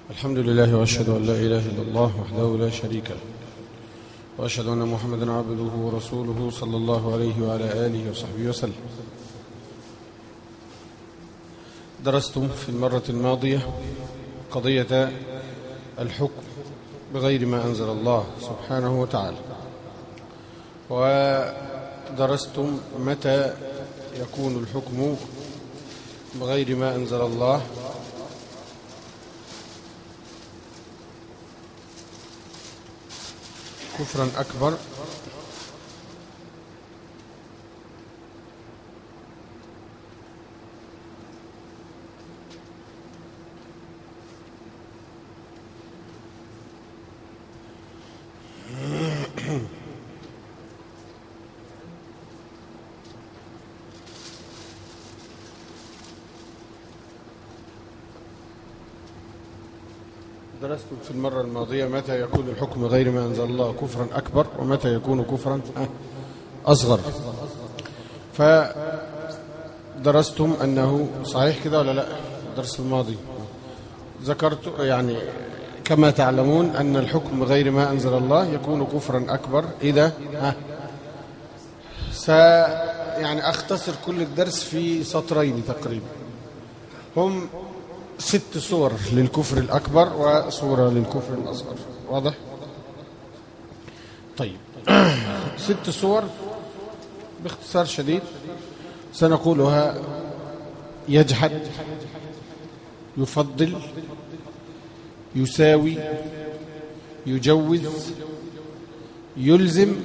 الحمد لله وأشهد أن لا إله إلا الله وحده لا شريك له وأشهد أن محمدا عبده ورسوله صلى الله عليه وعلى آله وصحبه وسلم درستم في المرة الماضية قضية الحكم بغير ما أنزل الله سبحانه وتعالى ودرستم متى يكون الحكم بغير ما أنزل الله كفرا أكبر درست في المرة الماضية متى يكون الحكم غير ما أنزل الله كفرا أكبر ومتى يكون كفرا أصغر فدرستم أنه صحيح كده ولا لا الدرس الماضي ذكرت يعني كما تعلمون أن الحكم غير ما أنزل الله يكون كفرا أكبر إذا ها س يعني أختصر كل الدرس في سطرين تقريبا هم ست صور للكفر الأكبر وصورة للكفر الأصغر واضح؟ طيب ست صور باختصار شديد سنقولها يجحد يفضل يساوي يجوز يلزم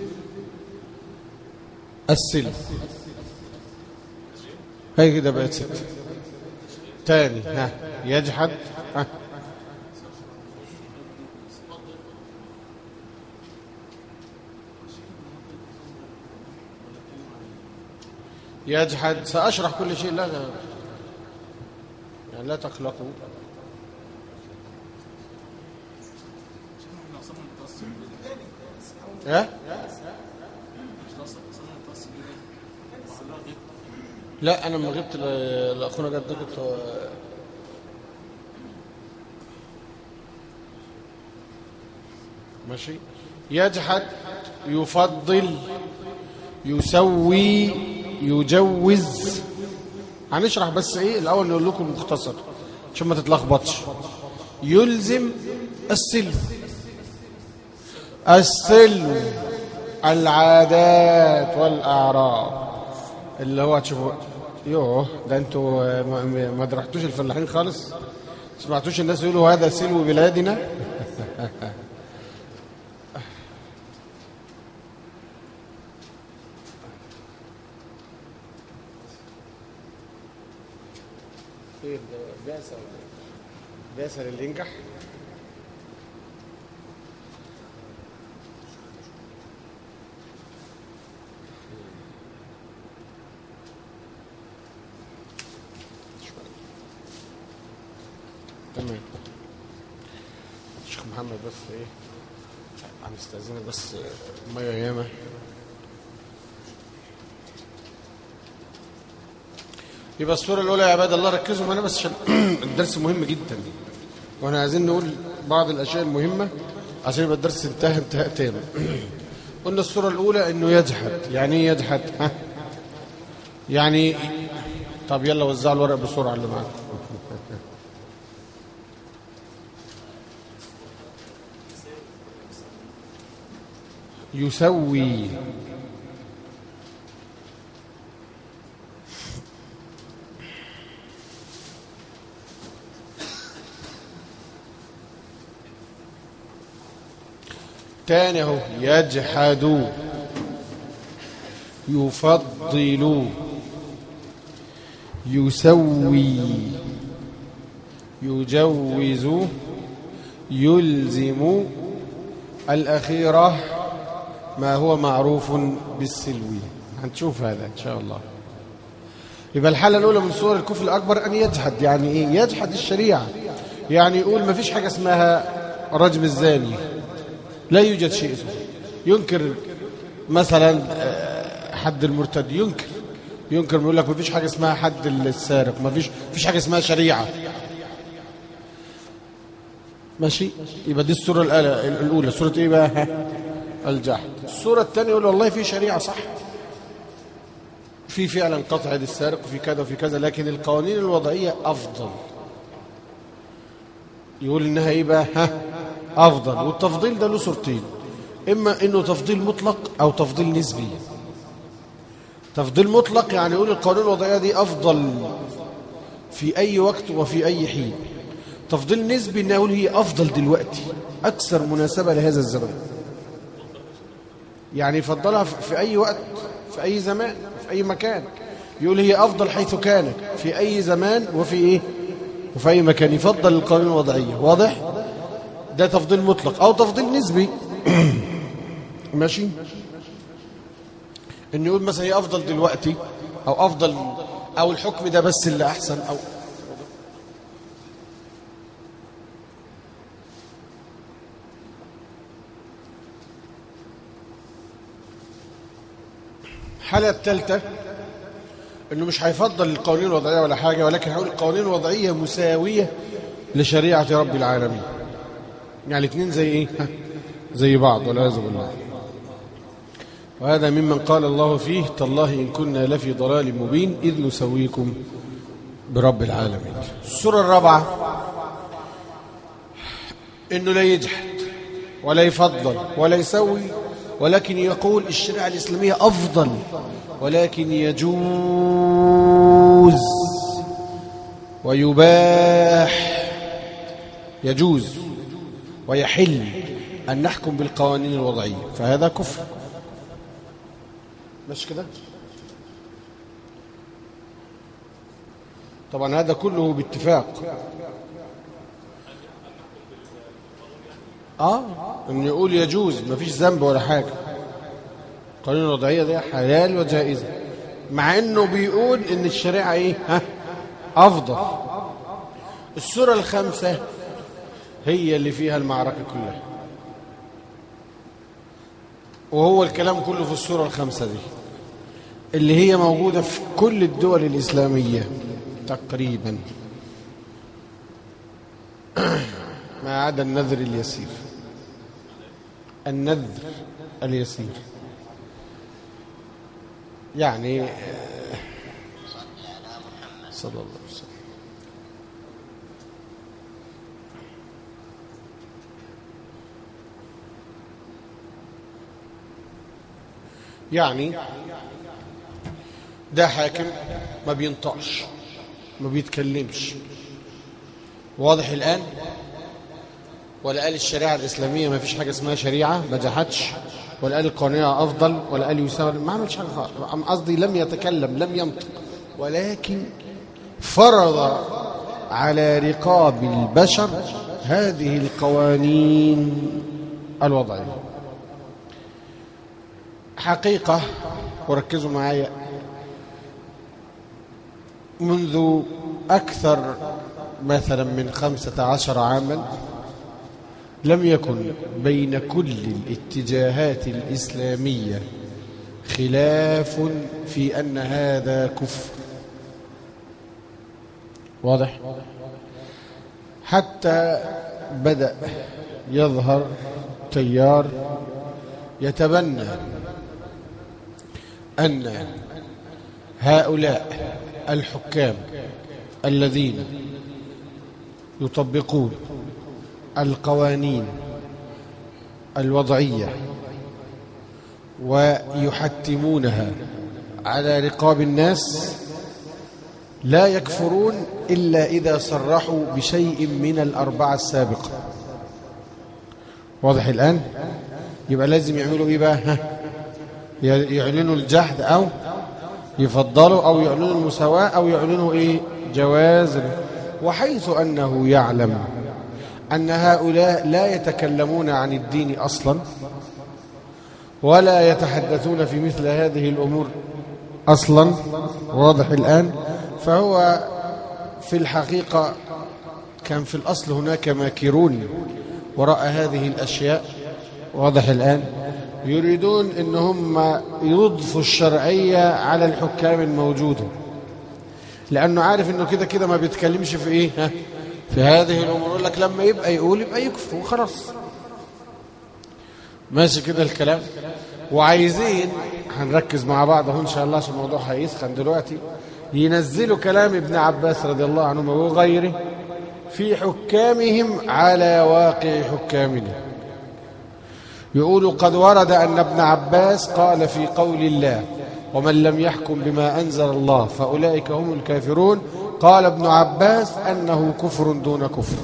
السلم هي كده بقت ست تاني ها يجحد ها يجحد سأشرح كل شيء لا يعني لا تقلقوا ها لا انا لما غبت لاخونا جد كنت ماشي يجحد يفضل يسوي يجوز هنشرح بس ايه الاول نقول لكم مختصر عشان ما تتلخبطش يلزم السلم السلم العادات والاعراض اللي هو تشوفوا يوه ده انتوا ما, ما درحتوش الفلاحين خالص سمعتوش الناس يقولوا هذا سلو بلادنا خير ده باسل باسل اللي ينجح تمام الشيخ محمد بس ايه هنستأذنك بس ميه ياما يبقى الصورة الأولى يا عباد الله ركزوا معانا بس عشان الدرس مهم جدا واحنا عايزين نقول بعض الأشياء المهمة عشان يبقى الدرس انتهى انتهاء تام قلنا الصورة الأولى إنه يجحد يعني ايه يجحد ها يعني طب يلا وزعوا الورق بسرعة اللي معاكم يسوي تاني اهو يجحد يفضل يسوي يجوز يلزم الأخيرة ما هو معروف بالسلوي هنشوف هذا إن شاء الله يبقى الحالة الأولى من صور الكفر الأكبر أن يجحد يعني إيه يجحد الشريعة يعني يقول ما فيش حاجة اسمها رجم الزاني لا يوجد شيء اسمه ينكر مثلا حد المرتد ينكر ينكر بيقول لك ما فيش حاجة اسمها حد السارق ما فيش فيش حاجة اسمها شريعة ماشي يبقى دي السورة الأولى الأولى سورة إيه بقى ها؟ الجحد السورة الثانية يقول والله في شريعة صح في فعلا قطع يد السارق وفي كذا وفي كذا لكن القوانين الوضعية أفضل يقول إنها إيه بقى ها أفضل والتفضيل ده له صورتين إما إنه تفضيل مطلق أو تفضيل نسبي تفضيل مطلق يعني يقول القوانين الوضعية دي أفضل في أي وقت وفي أي حين تفضيل نسبي إنه يقول هي أفضل دلوقتي أكثر مناسبة لهذا الزمن يعني يفضلها في أي وقت في أي زمان في أي مكان يقول هي أفضل حيث كانت في أي زمان وفي إيه وفي أي مكان يفضل القانون الوضعية واضح ده تفضيل مطلق أو تفضيل نسبي ماشي إن يقول مثلا هي أفضل دلوقتي أو أفضل أو الحكم ده بس اللي أحسن أو الحالة الثالثة انه مش هيفضل القوانين الوضعية ولا حاجة ولكن هيقول القوانين الوضعية مساوية لشريعة رب العالمين يعني الاثنين زي ايه ها؟ زي بعض والعياذ بالله وهذا ممن قال الله فيه تالله إن كنا لفي ضلال مبين إذ نسويكم برب العالمين السورة الرابعة إنه لا يجحد ولا يفضل ولا يسوي ولكن يقول الشريعة الإسلامية أفضل ولكن يجوز ويباح يجوز ويحل أن نحكم بالقوانين الوضعية فهذا كفر مش كده طبعا هذا كله باتفاق اه ان يقول يجوز مفيش ذنب ولا حاجه القانون الوضعيه دي حلال وجائزه مع انه بيقول ان الشريعه ايه ها افضل السوره الخامسه هي اللي فيها المعركه كلها وهو الكلام كله في السوره الخامسه دي اللي هي موجوده في كل الدول الاسلاميه تقريبا ما عدا النذر اليسير النذر اليسير يعني صلى الله عليه وسلم يعني ده حاكم ما بينطقش ما بيتكلمش واضح الآن ولا قال الشريعة الإسلامية ما فيش حاجة اسمها شريعة ما جحدش ولا قال القانونية أفضل ولا قال يساوي ما عملش حاجة قصدي لم يتكلم لم ينطق ولكن فرض على رقاب البشر هذه القوانين الوضعية حقيقة وركزوا معايا منذ أكثر مثلا من خمسة عشر عاما لم يكن بين كل الاتجاهات الإسلامية خلاف في أن هذا كفر واضح حتى بدأ يظهر تيار يتبنى أن هؤلاء الحكام الذين يطبقون القوانين الوضعية ويحتمونها على رقاب الناس لا يكفرون إلا إذا صرحوا بشيء من الأربعة السابقة واضح الآن يبقى لازم يعملوا إيه بقى ها؟ يعلنوا الجحد أو يفضلوا أو يعلنوا المساواة أو يعلنوا إيه جواز وحيث أنه يعلم أن هؤلاء لا يتكلمون عن الدين أصلا ولا يتحدثون في مثل هذه الأمور أصلا واضح الآن فهو في الحقيقة كان في الأصل هناك ماكرون وراء هذه الأشياء واضح الآن يريدون ان هم يضفوا الشرعية على الحكام الموجودة لأنه عارف أنه كده كده ما بيتكلمش في إيه ها؟ في هذه الأمور يقول لك لما يبقى يقول يبقى يكفر وخلاص ماشي كده الكلام وعايزين هنركز مع بعض اهو ان شاء الله عشان الموضوع هيسخن دلوقتي ينزلوا كلام ابن عباس رضي الله عنهما وغيره في حكامهم على واقع حكامنا يقول قد ورد أن ابن عباس قال في قول الله ومن لم يحكم بما أنزل الله فأولئك هم الكافرون قال ابن عباس أنه كفر دون كفر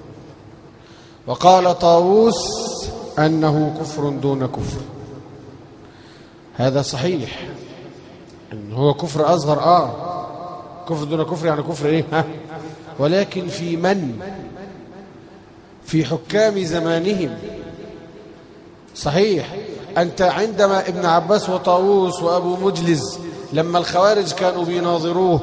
وقال طاووس أنه كفر دون كفر هذا صحيح إن هو كفر أصغر آه كفر دون كفر يعني كفر إيه ها ولكن في من في حكام زمانهم صحيح أنت عندما ابن عباس وطاووس وأبو مجلز لما الخوارج كانوا بيناظروه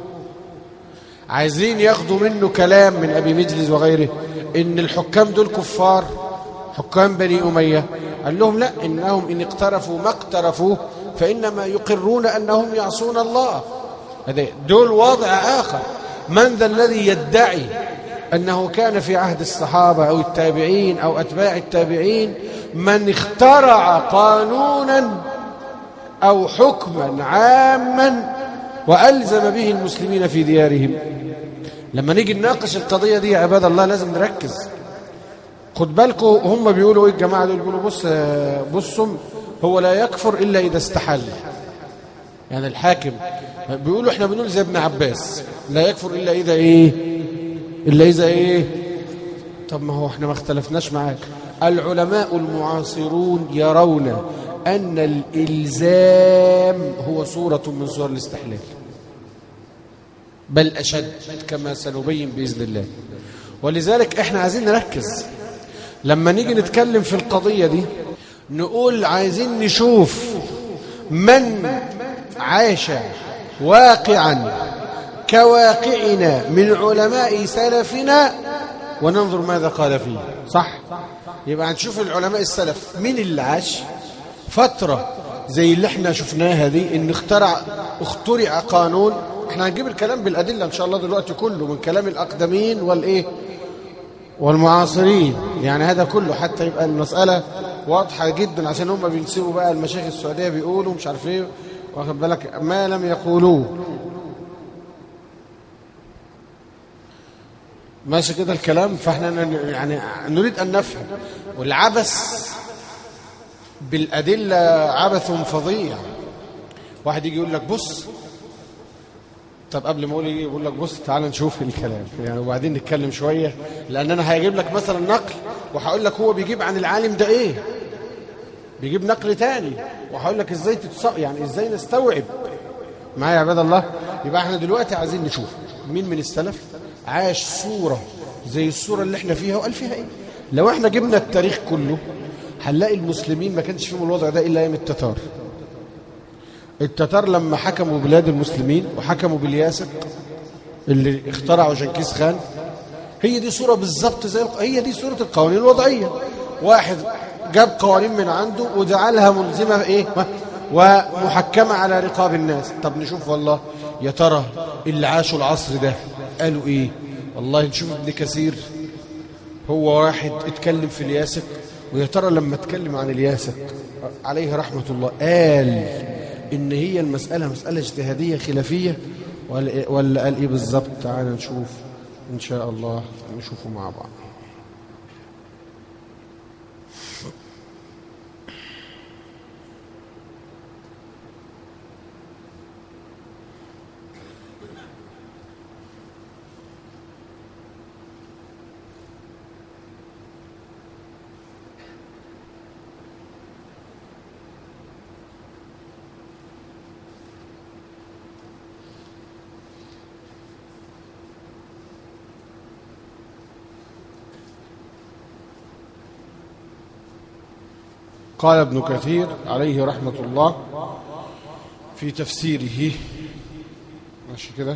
عايزين ياخدوا منه كلام من أبي مجلس وغيره إن الحكام دول كفار حكام بني أمية قال لهم لا إنهم إن اقترفوا ما اقترفوه فإنما يقرون أنهم يعصون الله هذا دول وضع آخر من ذا الذي يدعي أنه كان في عهد الصحابة أو التابعين أو أتباع التابعين من اخترع قانونا أو حكما عاما وألزم به المسلمين في ديارهم لما نيجي نناقش القضية دي يا عباد الله لازم نركز خد بالكم هم بيقولوا ايه الجماعة دول بيقولوا بص بصوا هو لا يكفر إلا إذا استحل يعني الحاكم بيقولوا احنا بنقول زي ابن عباس لا يكفر إلا إذا ايه إلا إذا ايه طب ما هو احنا ما اختلفناش معاك العلماء المعاصرون يرون أن الإلزام هو صورة من صور الاستحلال بل أشد كما سنبين بإذن الله ولذلك احنا عايزين نركز لما نيجي نتكلم في القضية دي نقول عايزين نشوف من عاش واقعا كواقعنا من علماء سلفنا وننظر ماذا قال فيه صح يبقى هنشوف العلماء السلف مين اللي عاش فترة زي اللي احنا شفناها دي ان اخترع اخترع قانون احنا هنجيب الكلام بالأدلة ان شاء الله دلوقتي كله من كلام الأقدمين والايه والمعاصرين يعني هذا كله حتى يبقى المسألة واضحة جدا عشان هم بينسبوا بقى المشايخ السعودية بيقولوا مش عارف ايه واخد بالك ما لم يقولوه ماشي كده الكلام فاحنا يعني نريد أن نفهم والعبث بالأدلة عبث فظيع واحد يجي يقول لك بص طب قبل ما اقول يجي يقول لك بص تعال نشوف الكلام يعني وبعدين نتكلم شوية لأن أنا هجيب لك مثلا نقل وهقول لك هو بيجيب عن العالم ده إيه بيجيب نقل تاني وهقول لك إزاي تتص... يعني إزاي نستوعب معايا يا عباد الله يبقى احنا دلوقتي عايزين نشوف مين من السلف عاش صورة زي الصورة اللي احنا فيها وقال فيها ايه لو احنا جبنا التاريخ كله هنلاقي المسلمين ما كانش فيهم الوضع ده إلا أيام التتار التتار لما حكموا بلاد المسلمين وحكموا بالياسق اللي اخترعوا جنكيز خان هي دي صورة بالظبط زي هي دي صورة القوانين الوضعية واحد جاب قوانين من عنده وجعلها ملزمة ايه ومحكمة على رقاب الناس طب نشوف والله يا ترى اللي عاشوا العصر ده قالوا ايه والله نشوف ابن كثير هو واحد اتكلم في الياسق ويا ترى لما اتكلم عن الياسق عليه رحمة الله قال ان هي المسألة مسألة اجتهادية خلافية ولا قال ايه بالظبط تعالى نشوف ان شاء الله نشوفه مع بعض قال ابن كثير عليه رحمة الله في تفسيره ماشي كده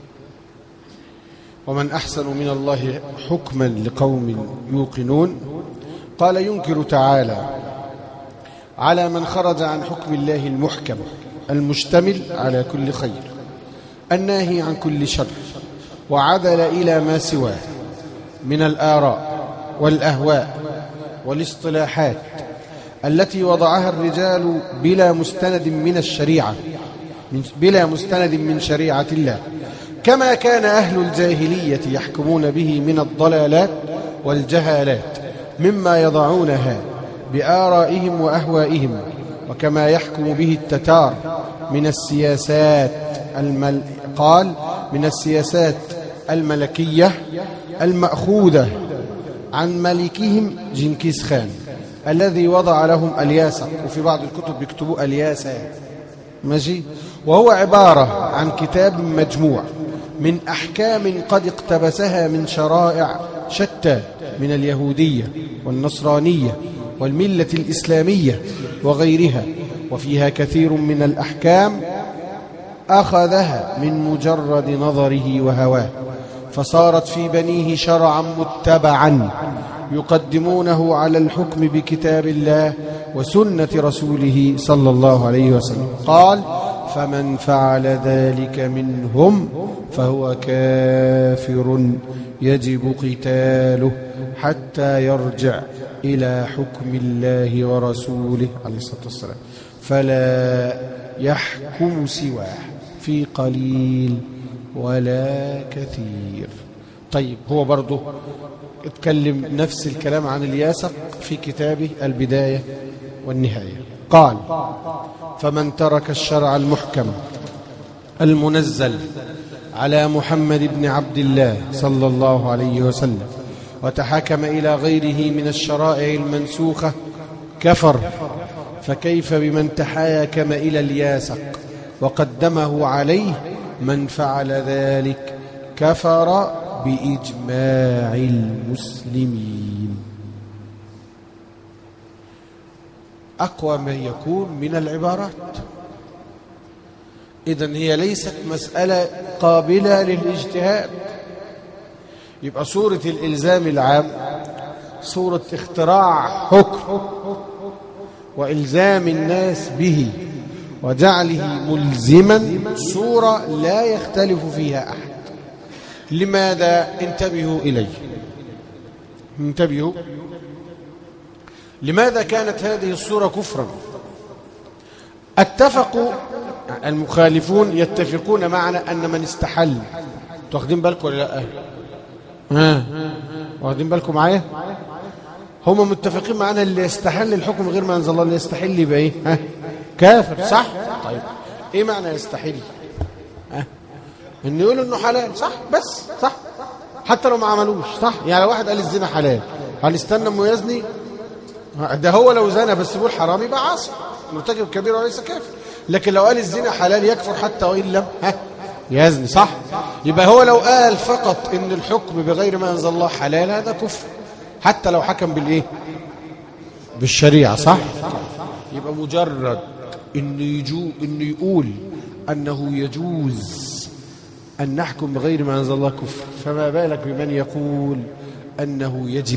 ومن أحسن من الله حكما لقوم يوقنون قال ينكر تعالى على من خرج عن حكم الله المحكم المشتمل على كل خير الناهي عن كل شر وعدل إلى ما سواه من الآراء والأهواء والاصطلاحات التي وضعها الرجال بلا مستند من الشريعة بلا مستند من شريعة الله كما كان أهل الجاهلية يحكمون به من الضلالات والجهالات مما يضعونها بآرائهم وأهوائهم وكما يحكم به التتار من السياسات المل... قال من السياسات الملكية المأخوذة عن ملكهم جنكيز خان الذي وضع لهم الياسق وفي بعض الكتب يكتبوا الياسا ماشي وهو عبارة عن كتاب مجموع من أحكام قد اقتبسها من شرائع شتى من اليهودية والنصرانية والملة الإسلامية وغيرها وفيها كثير من الأحكام أخذها من مجرد نظره وهواه فصارت في بنيه شرعا متبعا يقدمونه على الحكم بكتاب الله وسنة رسوله صلى الله عليه وسلم قال فمن فعل ذلك منهم فهو كافر يجب قتاله حتى يرجع إلى حكم الله ورسوله عليه الصلاة والسلام فلا يحكم سواه في قليل ولا كثير طيب هو برضه اتكلم نفس الكلام عن الياسق في كتابه البداية والنهاية قال فمن ترك الشرع المحكم المنزل على محمد بن عبد الله صلى الله عليه وسلم وتحاكم إلى غيره من الشرائع المنسوخة كفر فكيف بمن تحاكم إلى الياسق وقدمه عليه من فعل ذلك كفر بإجماع المسلمين أقوى ما يكون من العبارات إذن هي ليست مسألة قابلة للاجتهاد يبقى صورة الإلزام العام صورة اختراع حكم وإلزام الناس به وجعله ملزما صورة لا يختلف فيها أحد لماذا انتبهوا إليه انتبهوا لماذا كانت هذه الصورة كفرا اتفقوا المخالفون يتفقون معنا أن من استحل واخدين بالكم ولا لا ها واخدين بالكم معايا هم متفقين معنا اللي يستحل الحكم غير ما انزل الله اللي يستحل يبقى ايه ها كافر صح طيب ايه معنى يستحل ها ان يقولوا انه حلال صح بس صح حتى لو ما عملوش صح يعني لو واحد قال الزنا حلال هل استنى اما يزني ده هو لو زنى بس يقول حرام يبقى عاصي مرتكب كبير وليس كافر لكن لو قال الزنا حلال يكفر حتى وان لم ها يزني صح يبقى هو لو قال فقط ان الحكم بغير ما انزل الله حلال هذا كفر حتى لو حكم بالايه بالشريعه صح يبقى مجرد انه يجو انه يقول انه يجوز أن نحكم بغير ما أنزل الله كفر فما بالك بمن يقول أنه يجب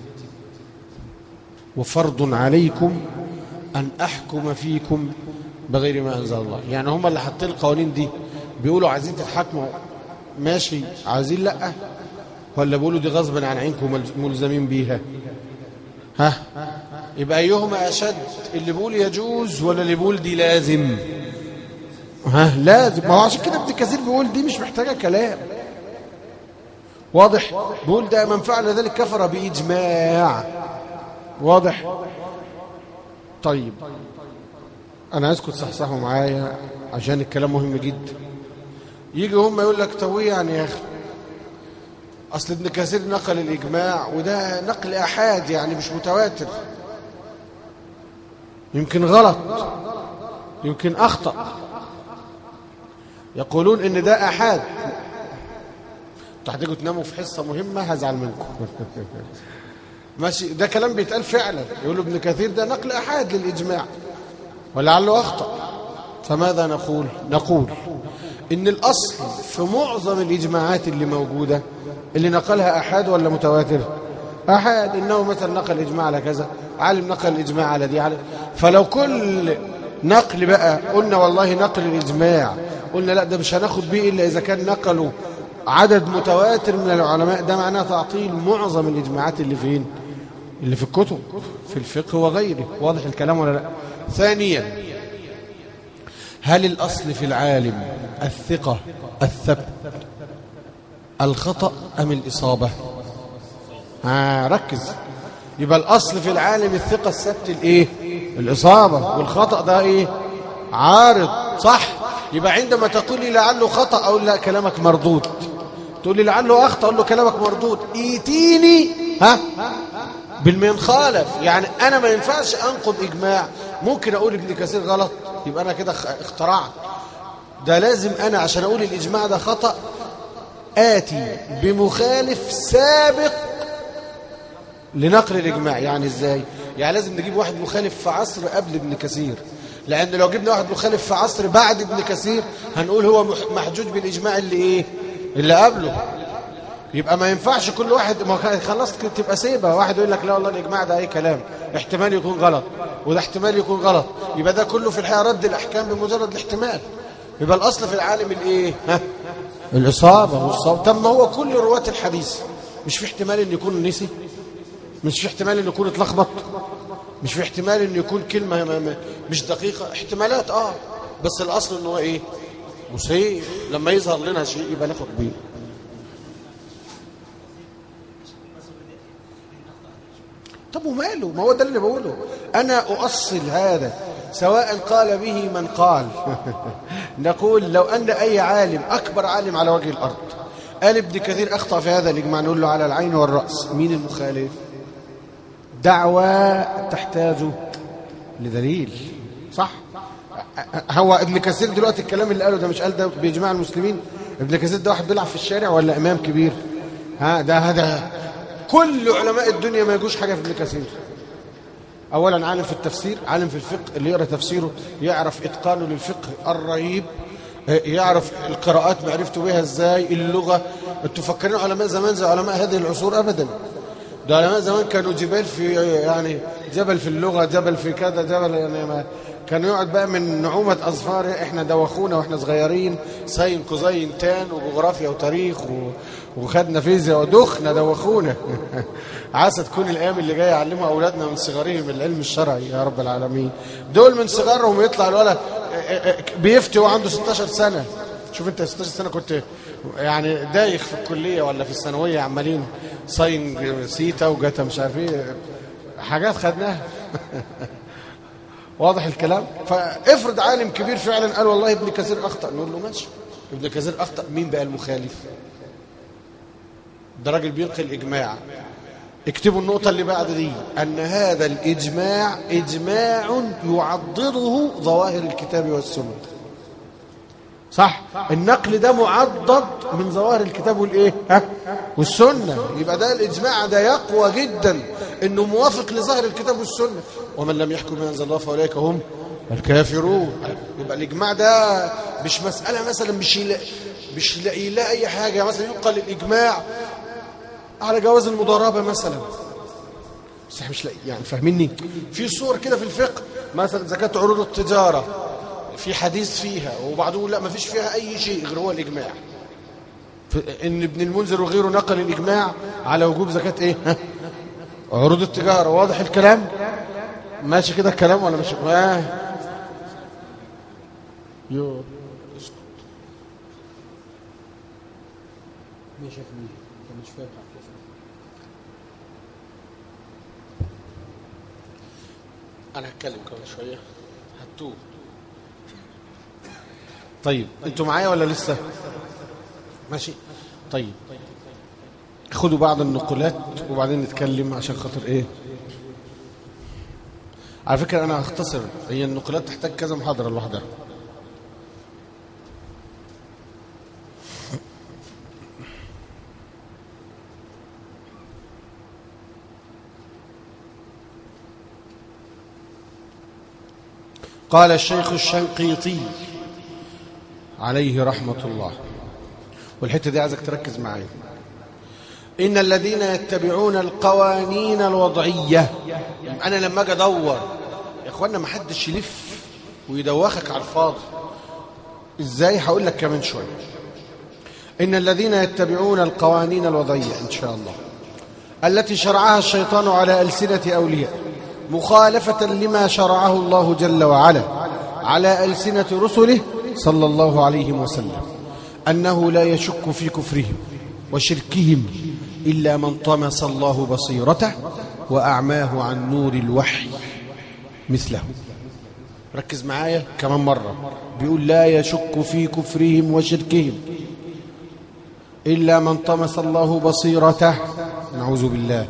وفرض عليكم أن أحكم فيكم بغير ما أنزل الله يعني هم اللي حاطين القوانين دي بيقولوا عايزين تتحكموا ماشي عايزين لأ ولا بيقولوا دي غصبا عن عينكم ملزمين بيها ها يبقى أيهما أشد اللي بيقول يجوز ولا اللي بيقول دي لازم ها لازم ما هو عشان كده ابن كثير بيقول دي مش محتاجه كلام واضح بيقول ده من فعل ذلك كفر باجماع واضح طيب انا عايزكم تصحصحوا معايا عشان الكلام مهم جدا يجي هم يقول لك طب يعني يا اخي اصل ابن كثير نقل الاجماع وده نقل احاد يعني مش متواتر يمكن غلط يمكن اخطأ يقولون ان ده احاد تحتاجوا تناموا في حصه مهمه هزعل منكم ماشي ده كلام بيتقال فعلا يقولوا ابن كثير ده نقل احاد للاجماع ولعله اخطا فماذا نقول نقول ان الاصل في معظم الاجماعات اللي موجوده اللي نقلها احاد ولا متواتر احاد انه مثلا نقل اجماع على كذا عالم نقل الاجماع على دي على فلو كل نقل بقى قلنا والله نقل الاجماع قلنا لا ده مش هناخد بيه إلا إذا كان نقلوا عدد متواتر من العلماء ده معناه تعطيل معظم الإجماعات اللي فين اللي في الكتب في الفقه وغيره واضح الكلام ولا لا ثانيا هل الأصل في العالم الثقة الثبت الخطأ أم الإصابة ها ركز يبقى الأصل في العالم الثقة الثبت الإيه الإصابة والخطأ ده إيه عارض صح يبقى عندما تقول لي لعله خطأ أقول لا كلامك مردود تقول لي لعله أخطأ أقول له كلامك مردود ايتيني ها بالمن خالف يعني أنا ما ينفعش أنقض إجماع ممكن أقول ابن كثير غلط يبقى أنا كده اخترعت ده لازم أنا عشان أقول الإجماع ده خطأ آتي بمخالف سابق لنقل الإجماع يعني إزاي يعني لازم نجيب واحد مخالف في عصر قبل ابن كثير لأن لو جبنا واحد مخالف في عصر بعد ابن كثير هنقول هو محجوج بالإجماع اللي إيه اللي قبله يبقى ما ينفعش كل واحد ما خلاص تبقى سيبه واحد يقول لك لا والله الإجماع ده أي كلام احتمال يكون غلط وده احتمال يكون غلط يبقى ده كله في الحقيقة رد الأحكام بمجرد الاحتمال يبقى الأصل في العالم الإيه ها الإصابة والصواب طب ما هو كل رواة الحديث مش في احتمال ان يكون نسي مش في احتمال ان يكون اتلخبط مش في احتمال ان يكون كلمة ما ما مش دقيقة احتمالات اه بس الاصل ان هو ايه مصيب لما يظهر لنا شيء يبقى ناخد بيه طب وماله ما هو ده اللي بقوله انا اؤصل هذا سواء قال به من قال نقول لو ان اي عالم اكبر عالم على وجه الارض قال ابن كثير اخطا في هذا الاجماع نقول له على العين والراس مين المخالف دعوة تحتاج لدليل صح هو ابن كثير دلوقتي الكلام اللي قاله ده مش قال ده بإجماع المسلمين ابن كثير ده واحد بيلعب في الشارع ولا إمام كبير ها ده هذا كل علماء الدنيا ما يجوش حاجة في ابن كثير أولا عالم في التفسير عالم في الفقه اللي يقرأ تفسيره يعرف إتقانه للفقه الرهيب يعرف القراءات معرفته بها ازاي اللغة انتوا فاكرين علماء زمان زي علماء هذه العصور أبدا ده علماء زمان كانوا جبال في يعني جبل في اللغة جبل في كذا جبل يعني ما كانوا يقعد بقى من نعومة أظفار احنا دوخونا واحنا صغيرين سين قزين تان وجغرافيا وتاريخ و... وخدنا فيزياء ودخنا دوخونا عسى تكون الأيام اللي جاية يعلموا أولادنا من صغرهم العلم الشرعي يا رب العالمين دول من صغرهم يطلع الولد بيفتي وعنده 16 سنة شوف انت 16 سنة كنت يعني دايخ في الكلية ولا في الثانوية عمالين صين سيتا وجاتا مش عارف ايه حاجات خدناها واضح الكلام فافرض عالم كبير فعلا قال والله ابن كثير اخطا نقول له ماشي ابن كثير اخطا مين بقى المخالف ده راجل بيلقي الاجماع اكتبوا النقطة اللي بعد دي أن هذا الإجماع إجماع يعضده ظواهر الكتاب والسنة صح النقل ده معضد من ظواهر الكتاب والايه ها والسنه يبقى ده الاجماع ده يقوى جدا انه موافق لظاهر الكتاب والسنه ومن لم يحكم بما انزل الله فاولئك هم الكافرون يبقى الاجماع ده مش مساله مثلا مش يلاقي مش يلاقي لا اي حاجه مثلا يقال الاجماع على جواز المضاربه مثلا بس مش لاقي يعني فاهميني في صور كده في الفقه مثلا زكاه عروض التجاره في حديث فيها وبعضهم لا ما فيش فيها أي شيء غير هو الإجماع إن ابن المنذر وغيره نقل الإجماع على وجوب زكاة إيه ها؟ عروض التجارة واضح الكلام ماشي كده الكلام ولا مش آه. يو اسكت ماشي يا انت مش فاهم انا هتكلم كمان شويه هتوه طيب انتوا معايا ولا لسه ماشي طيب خدوا بعض النقولات وبعدين نتكلم عشان خاطر ايه على فكرة انا هختصر هي النقولات تحتاج كذا محاضرة لوحدها قال الشيخ الشنقيطي عليه رحمة الله والحتة دي عايزك تركز معايا إن الذين يتبعون القوانين الوضعية أنا لما أجي أدور يا إخوانا ما حدش يلف ويدوخك على الفاضي إزاي هقول لك كمان شوية إن الذين يتبعون القوانين الوضعية إن شاء الله التي شرعها الشيطان على ألسنة أولياء مخالفة لما شرعه الله جل وعلا على ألسنة رسله صلى الله عليه وسلم أنه لا يشك في كفرهم وشركهم إلا من طمس الله بصيرته وأعماه عن نور الوحي مثله ركز معايا كمان مرة بيقول لا يشك في كفرهم وشركهم إلا من طمس الله بصيرته نعوذ بالله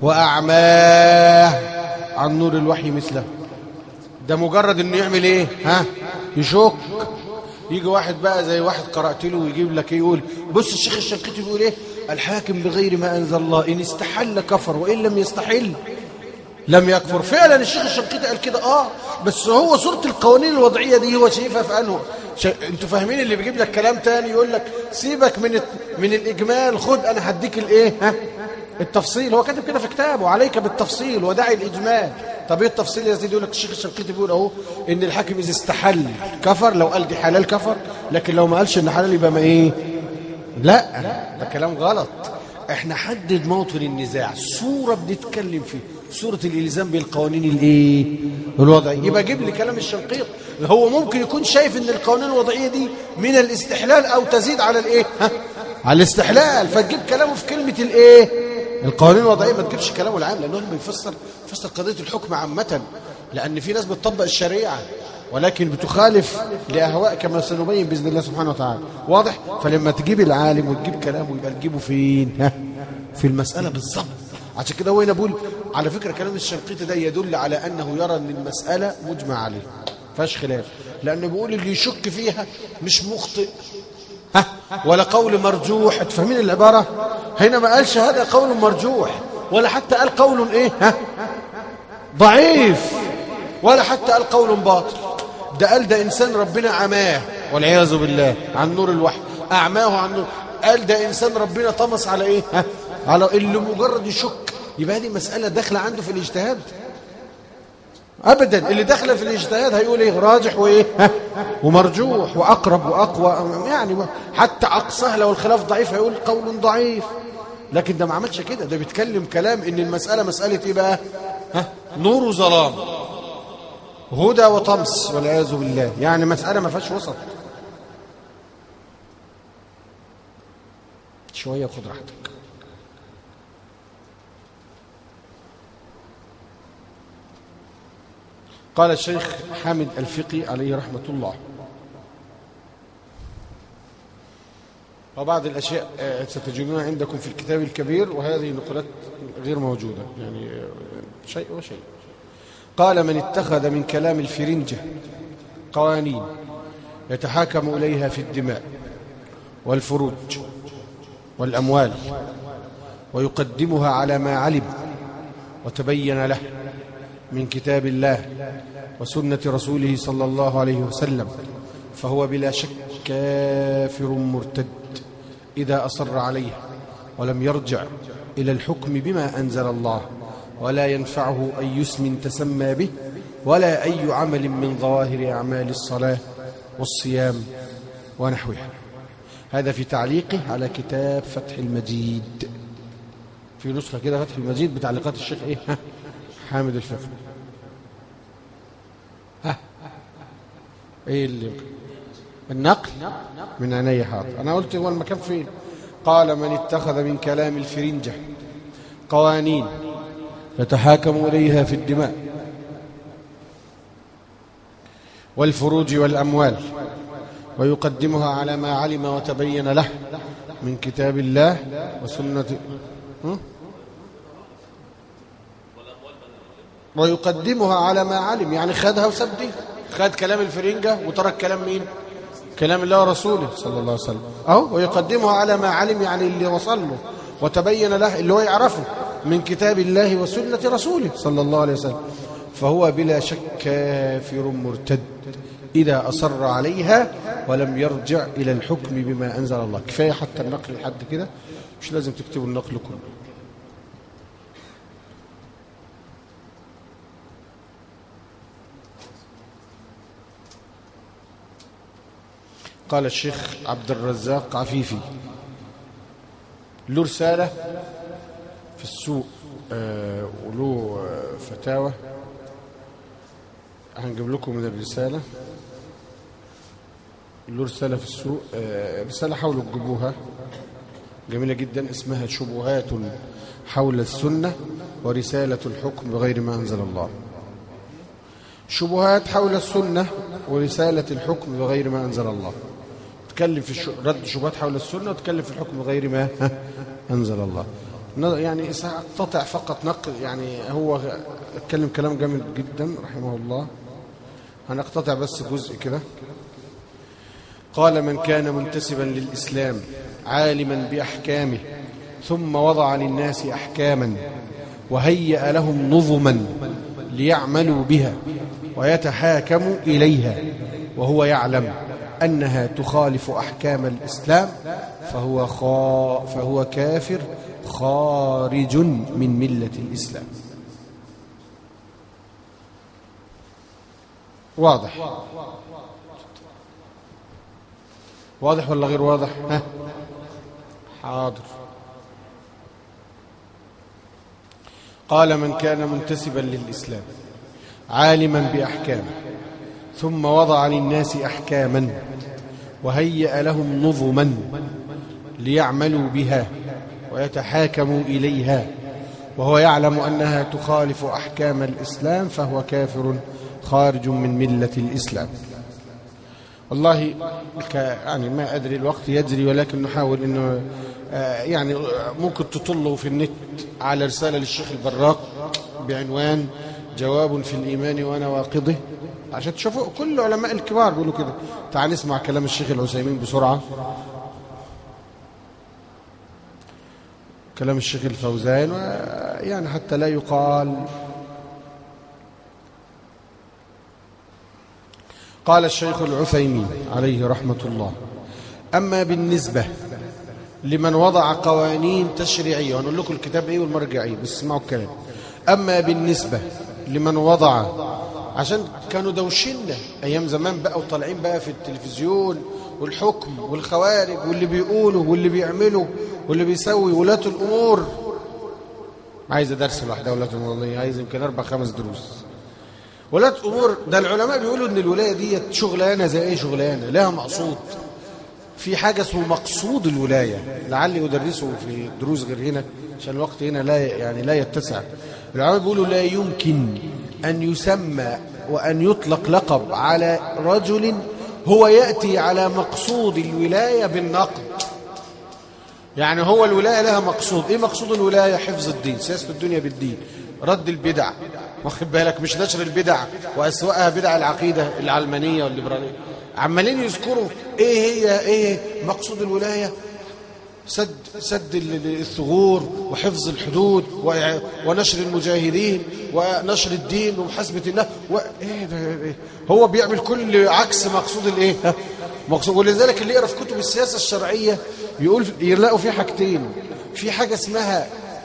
وأعماه عن نور الوحي مثله ده مجرد انه يعمل ايه ها يشك يجي واحد بقى زي واحد قرأت له ويجيب لك إيه يقول بص الشيخ الشنقيطي بيقول ايه الحاكم بغير ما أنزل الله إن استحل كفر وإن لم يستحل لم يكفر فعلا الشيخ الشنقيطي قال كده اه بس هو صورة القوانين الوضعية دي هو شايفها في انه ش... انتوا فاهمين اللي بيجيب لك كلام تاني يقول لك سيبك من من الاجمال خد انا هديك الايه ها التفصيل هو كاتب كده في كتابه عليك بالتفصيل وداعي الاجمال طب ايه التفصيل يا سيدي يقول لك الشيخ الشنقيطي بيقول اهو ان الحاكم اذا استحل كفر لو قال دي حلال كفر لكن لو ما قالش ان حلال يبقى ما ايه لا ده كلام غلط احنا حدد موطن النزاع صورة بنتكلم فيه صورة الالزام بالقوانين الايه الوضعية يبقى جيب لي كلام الشنقيط هو ممكن يكون شايف ان القوانين الوضعية دي من الاستحلال او تزيد على الايه ها على الاستحلال فتجيب كلامه في كلمة الايه القوانين الوضعية ما تجيبش كلامه العام لانه بيفسر بيفسر قضية الحكم عامة لان في ناس بتطبق الشريعة ولكن بتخالف لأهواء كما سنبين بإذن الله سبحانه وتعالى واضح فلما تجيب العالم وتجيب كلامه يبقى تجيبه فين ها في المسألة بالظبط عشان كده هو هنا بقول على فكرة كلام الشنقيطي ده يدل على أنه يرى أن المسألة مجمع عليه فاش خلاف لأنه بيقول اللي يشك فيها مش مخطئ ها ولا قول مرجوح تفهمين العبارة هنا ما قالش هذا قول مرجوح ولا حتى قال قول ايه ها ضعيف ولا حتى قال قول باطل ده قال ده إنسان ربنا عماه والعياذ بالله عن نور الوحي أعماه عن نور قال ده إنسان ربنا طمس على إيه ها؟ على اللي مجرد يشك يبقى هذه مسألة داخلة عنده في الاجتهاد أبدا اللي داخله في الاجتهاد هيقول إيه راجح وإيه ها؟ ومرجوح وأقرب وأقوى يعني حتى أقصاه لو الخلاف ضعيف هيقول قول ضعيف لكن ده ما عملش كده ده بيتكلم كلام إن المسألة مسألة إيه بقى ها؟ نور وظلام هدى وطمس والعياذ بالله يعني مسألة ما فيهاش وسط شوية خد راحتك قال الشيخ حامد الفقي عليه رحمة الله وبعض الأشياء ستجدونها عندكم في الكتاب الكبير وهذه نقلات غير موجودة يعني شيء وشيء قال من اتخذ من كلام الفرنجة قوانين يتحاكم إليها في الدماء والفروج والأموال ويقدمها على ما علم وتبين له من كتاب الله وسنة رسوله صلى الله عليه وسلم فهو بلا شك كافر مرتد إذا أصر عليه ولم يرجع إلى الحكم بما أنزل الله ولا ينفعه أي اسم تسمى به ولا أي عمل من ظواهر أعمال الصلاة والصيام ونحوها هذا في تعليقه على كتاب فتح المجيد في نسخة كده فتح المجيد بتعليقات الشيخ إيه ها حامد الفقه ها إيه اللي النقل من عيني حاضر أنا قلت هو المكان فين قال من اتخذ من كلام الفرنجة قوانين يتحاكم إليها في الدماء والفروج والأموال ويقدمها على ما علم وتبين له من كتاب الله وسنة ويقدمها على ما علم يعني خدها وسدها خد كلام الفرنجة وترك كلام مين كلام الله ورسوله صلى الله عليه وسلم أو ويقدمها على ما علم يعني اللي وصل له وتبين له اللي هو يعرفه من كتاب الله وسنة رسوله صلى الله عليه وسلم فهو بلا شك كافر مرتد إذا أصر عليها ولم يرجع إلى الحكم بما أنزل الله كفاية حتى النقل لحد كده مش لازم تكتبوا النقل كله قال الشيخ عبد الرزاق عفيفي له رسالة في السوق آه وله آه فتاوى هنجيب لكم من الرسالة له رسالة في السوق آه رسالة حاولوا تجيبوها جميلة جدا اسمها شبهات حول السنة ورسالة الحكم بغير ما أنزل الله شبهات حول السنة ورسالة الحكم بغير ما أنزل الله تكلم في الش... رد شبهات حول السنة وتكلم في الحكم بغير ما أنزل الله يعني سأقتطع فقط نقل يعني هو اتكلم كلام جامد جدا رحمه الله هنقتطع بس جزء كده قال من كان منتسبا للإسلام عالما بأحكامه ثم وضع للناس أحكاما وهيأ لهم نظما ليعملوا بها ويتحاكموا إليها وهو يعلم أنها تخالف أحكام الإسلام فهو, خا فهو كافر خارج من ملة الإسلام واضح واضح ولا غير واضح ها حاضر قال من كان منتسبا للإسلام عالما بأحكامه ثم وضع للناس أحكاما وهيأ لهم نظما ليعملوا بها ويتحاكموا إليها وهو يعلم أنها تخالف أحكام الإسلام فهو كافر خارج من ملة الإسلام والله يعني ما أدري الوقت يجري ولكن نحاول أنه يعني ممكن تطلوا في النت على رسالة للشيخ البراق بعنوان جواب في الإيمان ونواقضه عشان تشوفوا كل علماء الكبار بيقولوا كده تعال نسمع كلام الشيخ العثيمين بسرعة كلام الشيخ الفوزان يعني حتى لا يقال قال الشيخ العثيمين عليه رحمة الله أما بالنسبة لمن وضع قوانين تشريعية ونقول لكم الكتاب إيه والمرجع إيه بس اسمعوا الكلام أما بالنسبة لمن وضع عشان كانوا دوشنا أيام زمان بقى وطالعين بقى في التلفزيون والحكم والخوارج واللي بيقولوا واللي بيعملوا واللي بيسوي ولاة الأمور عايزة درس لوحدها ولاة الأمور عايز يمكن أربع خمس دروس ولاة أمور ده العلماء بيقولوا إن الولاية دي شغلانة زي أي شغلانة لها مقصود في حاجة اسمه مقصود الولاية لعلي أدرسه في دروس غير هنا عشان الوقت هنا لا يعني لا يتسع العلماء بيقولوا لا يمكن أن يسمى وأن يطلق لقب على رجل هو يأتي على مقصود الولاية بالنقد يعني هو الولاية لها مقصود إيه مقصود الولاية حفظ الدين سياسة الدنيا بالدين رد البدع واخد بالك مش نشر البدع وأسوأها بدع العقيدة العلمانية والليبرالية عمالين يذكروا ايه هي ايه مقصود الولاية سد سد الثغور وحفظ الحدود ونشر المجاهدين ونشر الدين ومحاسبة الناس ايه ده إيه هو بيعمل كل عكس مقصود الايه مقصود ولذلك اللي يقرا في كتب السياسة الشرعية يقول يلاقوا في حاجتين في حاجة اسمها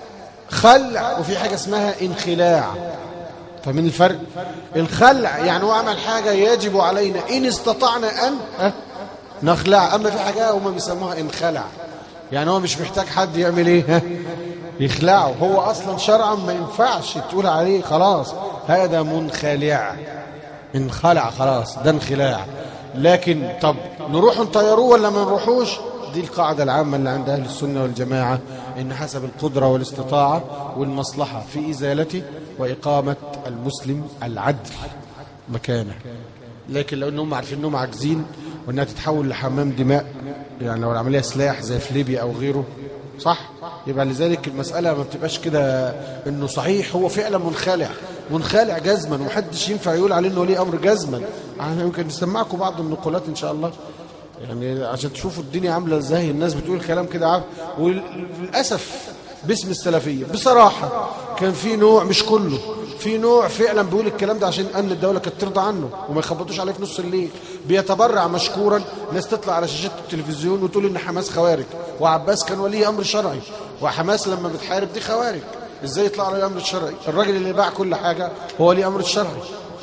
خلع وفي حاجة اسمها انخلاع فمن الفرق الخلع يعني هو عمل حاجة يجب علينا إن استطعنا أن نخلع أما في حاجة هم بيسموها انخلع يعني هو مش محتاج حد يعمل إيه يخلعه هو أصلا شرعا ما ينفعش تقول عليه خلاص هذا منخلع انخلع خلاص ده انخلاع لكن طب نروح نطيروه ولا ما نروحوش دي القاعدة العامة اللي عند أهل السنة والجماعة إن حسب القدرة والاستطاعة والمصلحة في إزالته وإقامة المسلم العدل مكانه لكن لو أنهم عارفين أنهم عاجزين وأنها تتحول لحمام دماء يعني لو العملية سلاح زي في ليبيا أو غيره صح يبقى لذلك المسألة ما بتبقاش كده انه صحيح هو فعلا منخلع منخلع جزما ومحدش ينفع يقول عليه انه ولي امر جزما احنا يمكن نسمعكم بعض النقولات ان شاء الله يعني عشان تشوفوا الدنيا عاملة ازاي الناس بتقول كلام كده عارف وللأسف باسم السلفية بصراحة كان في نوع مش كله في نوع فعلا بيقول الكلام ده عشان أن الدولة كانت ترضى عنه وما يخبطوش عليه في نص الليل بيتبرع مشكورا ناس تطلع على شاشات التلفزيون وتقول إن حماس خوارج وعباس كان ولي أمر شرعي وحماس لما بتحارب دي خوارج ازاي يطلع على الأمر الشرعي الراجل اللي باع كل حاجة هو ولي أمر الشرعي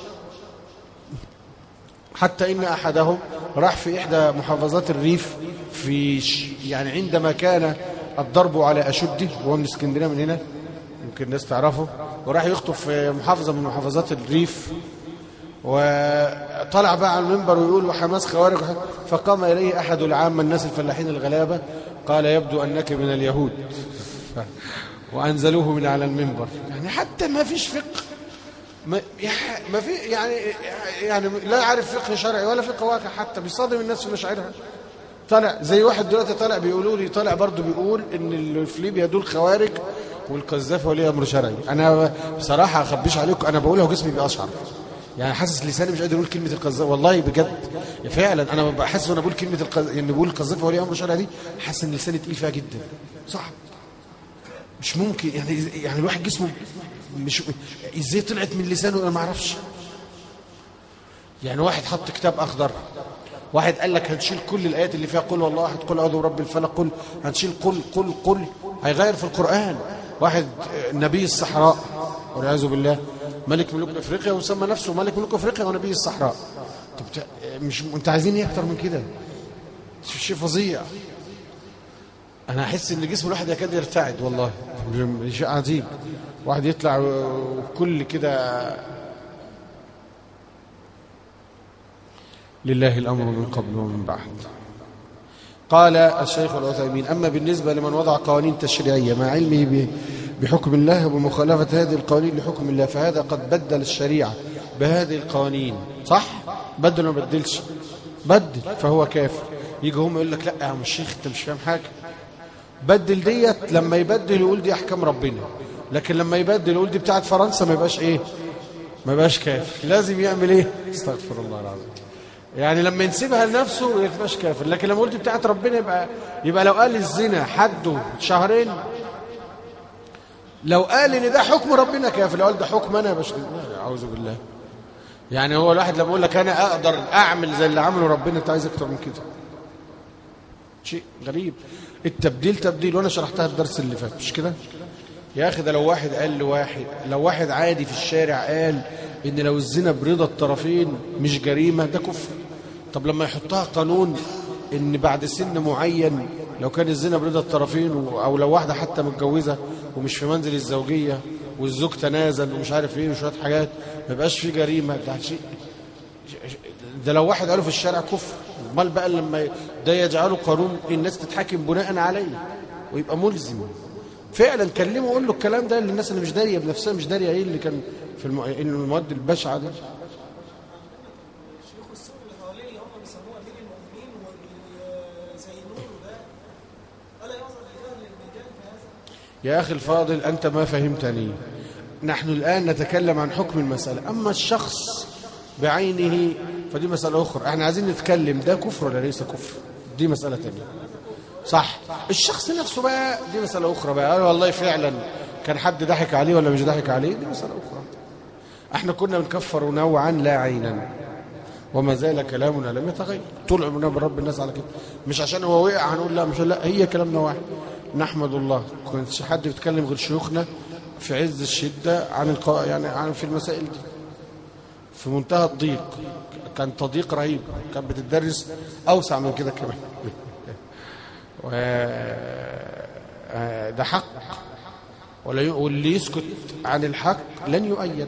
حتى إن أحدهم راح في إحدى محافظات الريف في يعني عندما كان الضرب على أشده وهو من اسكندرية من هنا يمكن الناس تعرفه وراح يخطب في محافظة من محافظات الريف وطلع بقى على المنبر ويقول وحماس خوارج فقام إليه أحد العامة الناس الفلاحين الغلابة قال يبدو أنك من اليهود وأنزلوه من على المنبر يعني حتى ما فيش فقه ما ما في يعني يعني لا يعرف فقه شرعي ولا فقه واقع حتى بيصادم الناس في مشاعرها طلع زي واحد دلوقتي طلع بيقولوا لي طلع برضه بيقول ان اللي في ليبيا دول خوارج والقذافي ولي امر شرعي انا بصراحه اخبيش عليكم انا بقولها وجسمي بيقشعر يعني حاسس لساني مش قادر اقول كلمه القذافي والله بجد فعلا انا بحس وانا بقول كلمه القذ... يعني بقول القذافي ولي امر شرعي دي حاسس ان لساني تقيل فيها جدا صح مش ممكن يعني يعني الواحد جسمه مش ازاي طلعت من لسانه انا ما اعرفش يعني واحد حط كتاب اخضر واحد قال لك هنشيل كل الايات اللي فيها قل والله احد قل اعوذ برب الفلق قل هنشيل قل قل قل هيغير في القران واحد نبي الصحراء والعياذ بالله ملك ملوك افريقيا وسمى نفسه ملك ملوك افريقيا ونبي الصحراء طب مش انت عايزين ايه اكتر من كده شيء فظيع انا احس ان جسم الواحد يكاد يرتعد والله شيء عجيب واحد يطلع وكل كده لله الامر من قبل ومن بعد قال الشيخ العثيمين اما بالنسبه لمن وضع قوانين تشريعيه مع علمه بحكم الله وبمخالفه هذه القوانين لحكم الله فهذا قد بدل الشريعه بهذه القوانين صح بدل وما بدلش بدل فهو كافر يجي هم يقول لك لا يا عم الشيخ انت مش فاهم حاجه بدل ديت لما يبدل يقول دي احكام ربنا لكن لما يبدل يقول دي بتاعت فرنسا ما يبقاش ايه ما يبقاش كافر لازم يعمل ايه استغفر الله العظيم يعني لما ينسبها لنفسه ما يبقاش كافر لكن لما قلت بتاعت ربنا يبقى يبقى لو قال الزنا حده شهرين لو قال ان ده حكم ربنا كافر لو قال ده حكم انا باش اعوذ بالله يعني هو الواحد لما يقول لك انا اقدر اعمل زي اللي عمله ربنا انت عايز اكتر من كده شيء غريب التبديل تبديل وانا شرحتها الدرس اللي فات مش كده يا اخي ده لو واحد قال لواحد لو واحد عادي في الشارع قال ان لو الزنا برضا الطرفين مش جريمه ده كفر طب لما يحطها قانون ان بعد سن معين لو كان الزنا برضا الطرفين او لو واحده حتى متجوزه ومش في منزل الزوجيه والزوج تنازل ومش عارف ايه وشويه حاجات ما يبقاش في جريمه ده شيء ده لو واحد قاله في الشارع كفر امال بقى لما ده يجعله قانون الناس تتحاكم بناء عليه ويبقى ملزم فعلا كلمه وقول له الكلام ده للناس اللي مش داريه بنفسها مش داريه ايه اللي كان في الم... المواد البشعه دي يا أخي الفاضل أنت ما فهمتني نحن الآن نتكلم عن حكم المسألة أما الشخص بعينه فدي مسألة أخرى احنا عايزين نتكلم ده كفر ولا ليس كفر دي مسألة تانية صح الشخص نفسه بقى دي مسألة أخرى بقى قال والله فعلا كان حد ضحك عليه ولا مش ضحك عليه دي مسألة أخرى احنا كنا بنكفر نوعا لا عينا وما زال كلامنا لم يتغير طول عمرنا برب الناس على كده مش عشان هو وقع هنقول لا مش لا هي كلامنا واحد نحمد الله كنتش حد بيتكلم غير شيوخنا في عز الشدة عن القو... يعني عن في المسائل دي في منتهى الضيق كان تضييق رهيب كانت بتدرس أوسع من كده كمان و... ده حق ولا واللي يسكت عن الحق لن يؤيد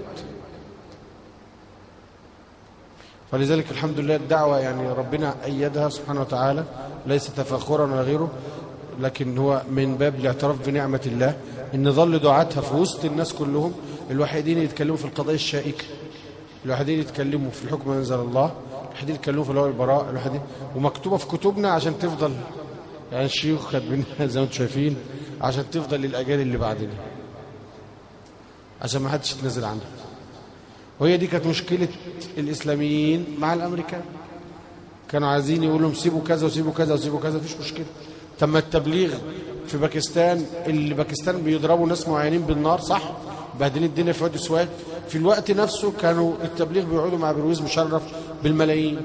فلذلك الحمد لله الدعوة يعني ربنا أيدها سبحانه وتعالى ليس تفاخرا ولا غيره لكن هو من باب الاعتراف بنعمة الله إن ظل دعاتها في وسط الناس كلهم الوحيدين يتكلموا في القضايا الشائكة الوحيدين يتكلموا في الحكم من أنزل الله الوحيدين يتكلموا في الهوى البراء الوحيدين ومكتوبة في كتبنا عشان تفضل يعني الشيوخ كاتبينها زي ما انتم شايفين عشان تفضل للأجيال اللي بعدنا عشان ما حدش يتنازل عنها وهي دي كانت مشكلة الإسلاميين مع الأمريكان كانوا عايزين يقولوا لهم سيبوا كذا وسيبوا كذا وسيبوا كذا مفيش مشكلة تم التبليغ في باكستان اللي باكستان بيضربوا ناس معينين بالنار صح بعدين الدنيا في وادي سواد في الوقت نفسه كانوا التبليغ بيقعدوا مع برويز مشرف بالملايين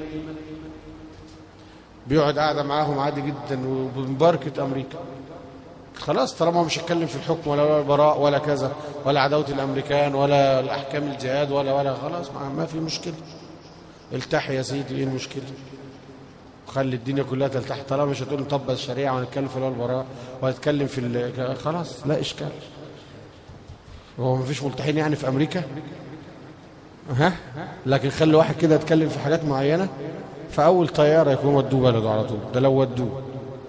بيقعد قاعده معاهم عادي جدا وبمباركه امريكا خلاص طالما هو مش هيتكلم في الحكم ولا البراء ولا كذا ولا عداوه الامريكان ولا الاحكام الجهاد ولا ولا خلاص ما في مشكله التحي يا سيدي ايه المشكله وخلي الدنيا كلها تلتحق طالما مش هتقول نطبق الشريعه ونتكلم في البراء وهتكلم في ال- خلاص لا اشكال هو ما فيش ملتحين يعني في امريكا ها لكن خلي واحد كده يتكلم في حاجات معينه فاول طياره يكون ودوه بلده على طول ده لو ودوه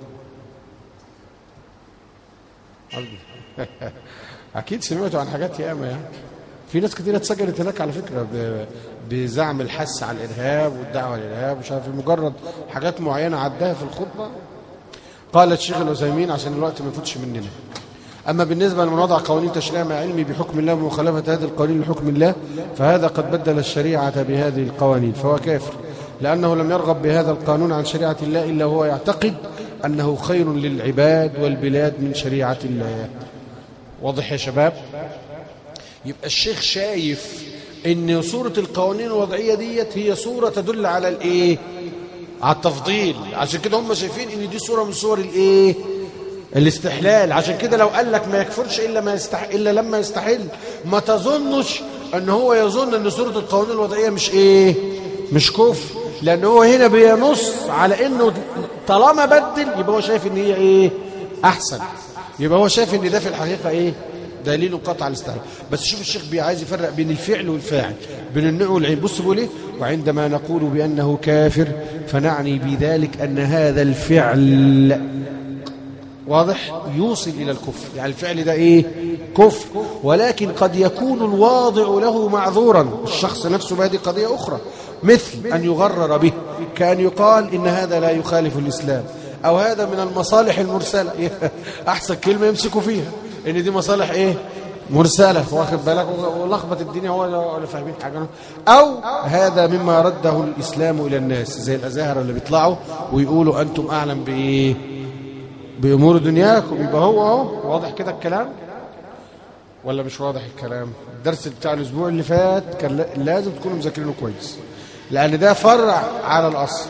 اكيد سمعتوا عن حاجات ياما يعني في ناس كتير اتسجلت هناك على فكره ب- بزعم الحث على الارهاب والدعوه للارهاب مش عارف إيه. مجرد حاجات معينه عداها في الخطبه قال الشيخ العثيمين عشان الوقت ما يفوتش مننا أما بالنسبة لمن وضع قوانين تشريع مع علمي بحكم الله ومخالفة هذه القوانين لحكم الله فهذا قد بدل الشريعة بهذه القوانين فهو كافر لأنه لم يرغب بهذا القانون عن شريعة الله إلا هو يعتقد أنه خير للعباد والبلاد من شريعة الله واضح يا شباب يبقى الشيخ شايف ان صورة القوانين الوضعية ديت هي صورة تدل على الايه على التفضيل عشان كده هم شايفين ان دي صورة من صور الايه الاستحلال عشان كده لو قال لك ما يكفرش الا ما يستح... الا لما يستحل ما تظنش ان هو يظن ان صورة القوانين الوضعية مش ايه مش كفر لان هو هنا بينص على انه طالما بدل يبقى هو شايف ان هي ايه احسن يبقى هو شايف ان ده في الحقيقة ايه دليل قطع الاستحلال بس شوف الشيخ بي عايز يفرق بين الفعل والفاعل بين النوع والعين بص بيقول ايه وعندما نقول بانه كافر فنعني بذلك ان هذا الفعل واضح يوصل إلى الكفر يعني الفعل ده إيه كفر ولكن قد يكون الواضع له معذورا الشخص نفسه بهذه قضية أخرى مثل أن يغرر به كأن يقال إن هذا لا يخالف الإسلام أو هذا من المصالح المرسلة أحسن كلمة يمسكوا فيها إن دي مصالح إيه مرسلة واخد بالك ولخبط الدنيا هو ولا فاهمين حاجة أو هذا مما رده الإسلام إلى الناس زي الأزاهرة اللي بيطلعوا ويقولوا أنتم أعلم بإيه بأمور دنياكم يبقى هو اهو واضح كده الكلام ولا مش واضح الكلام الدرس بتاع الأسبوع اللي فات كان لا- لازم تكونوا مذاكرينه كويس لأن ده فرع على الأصل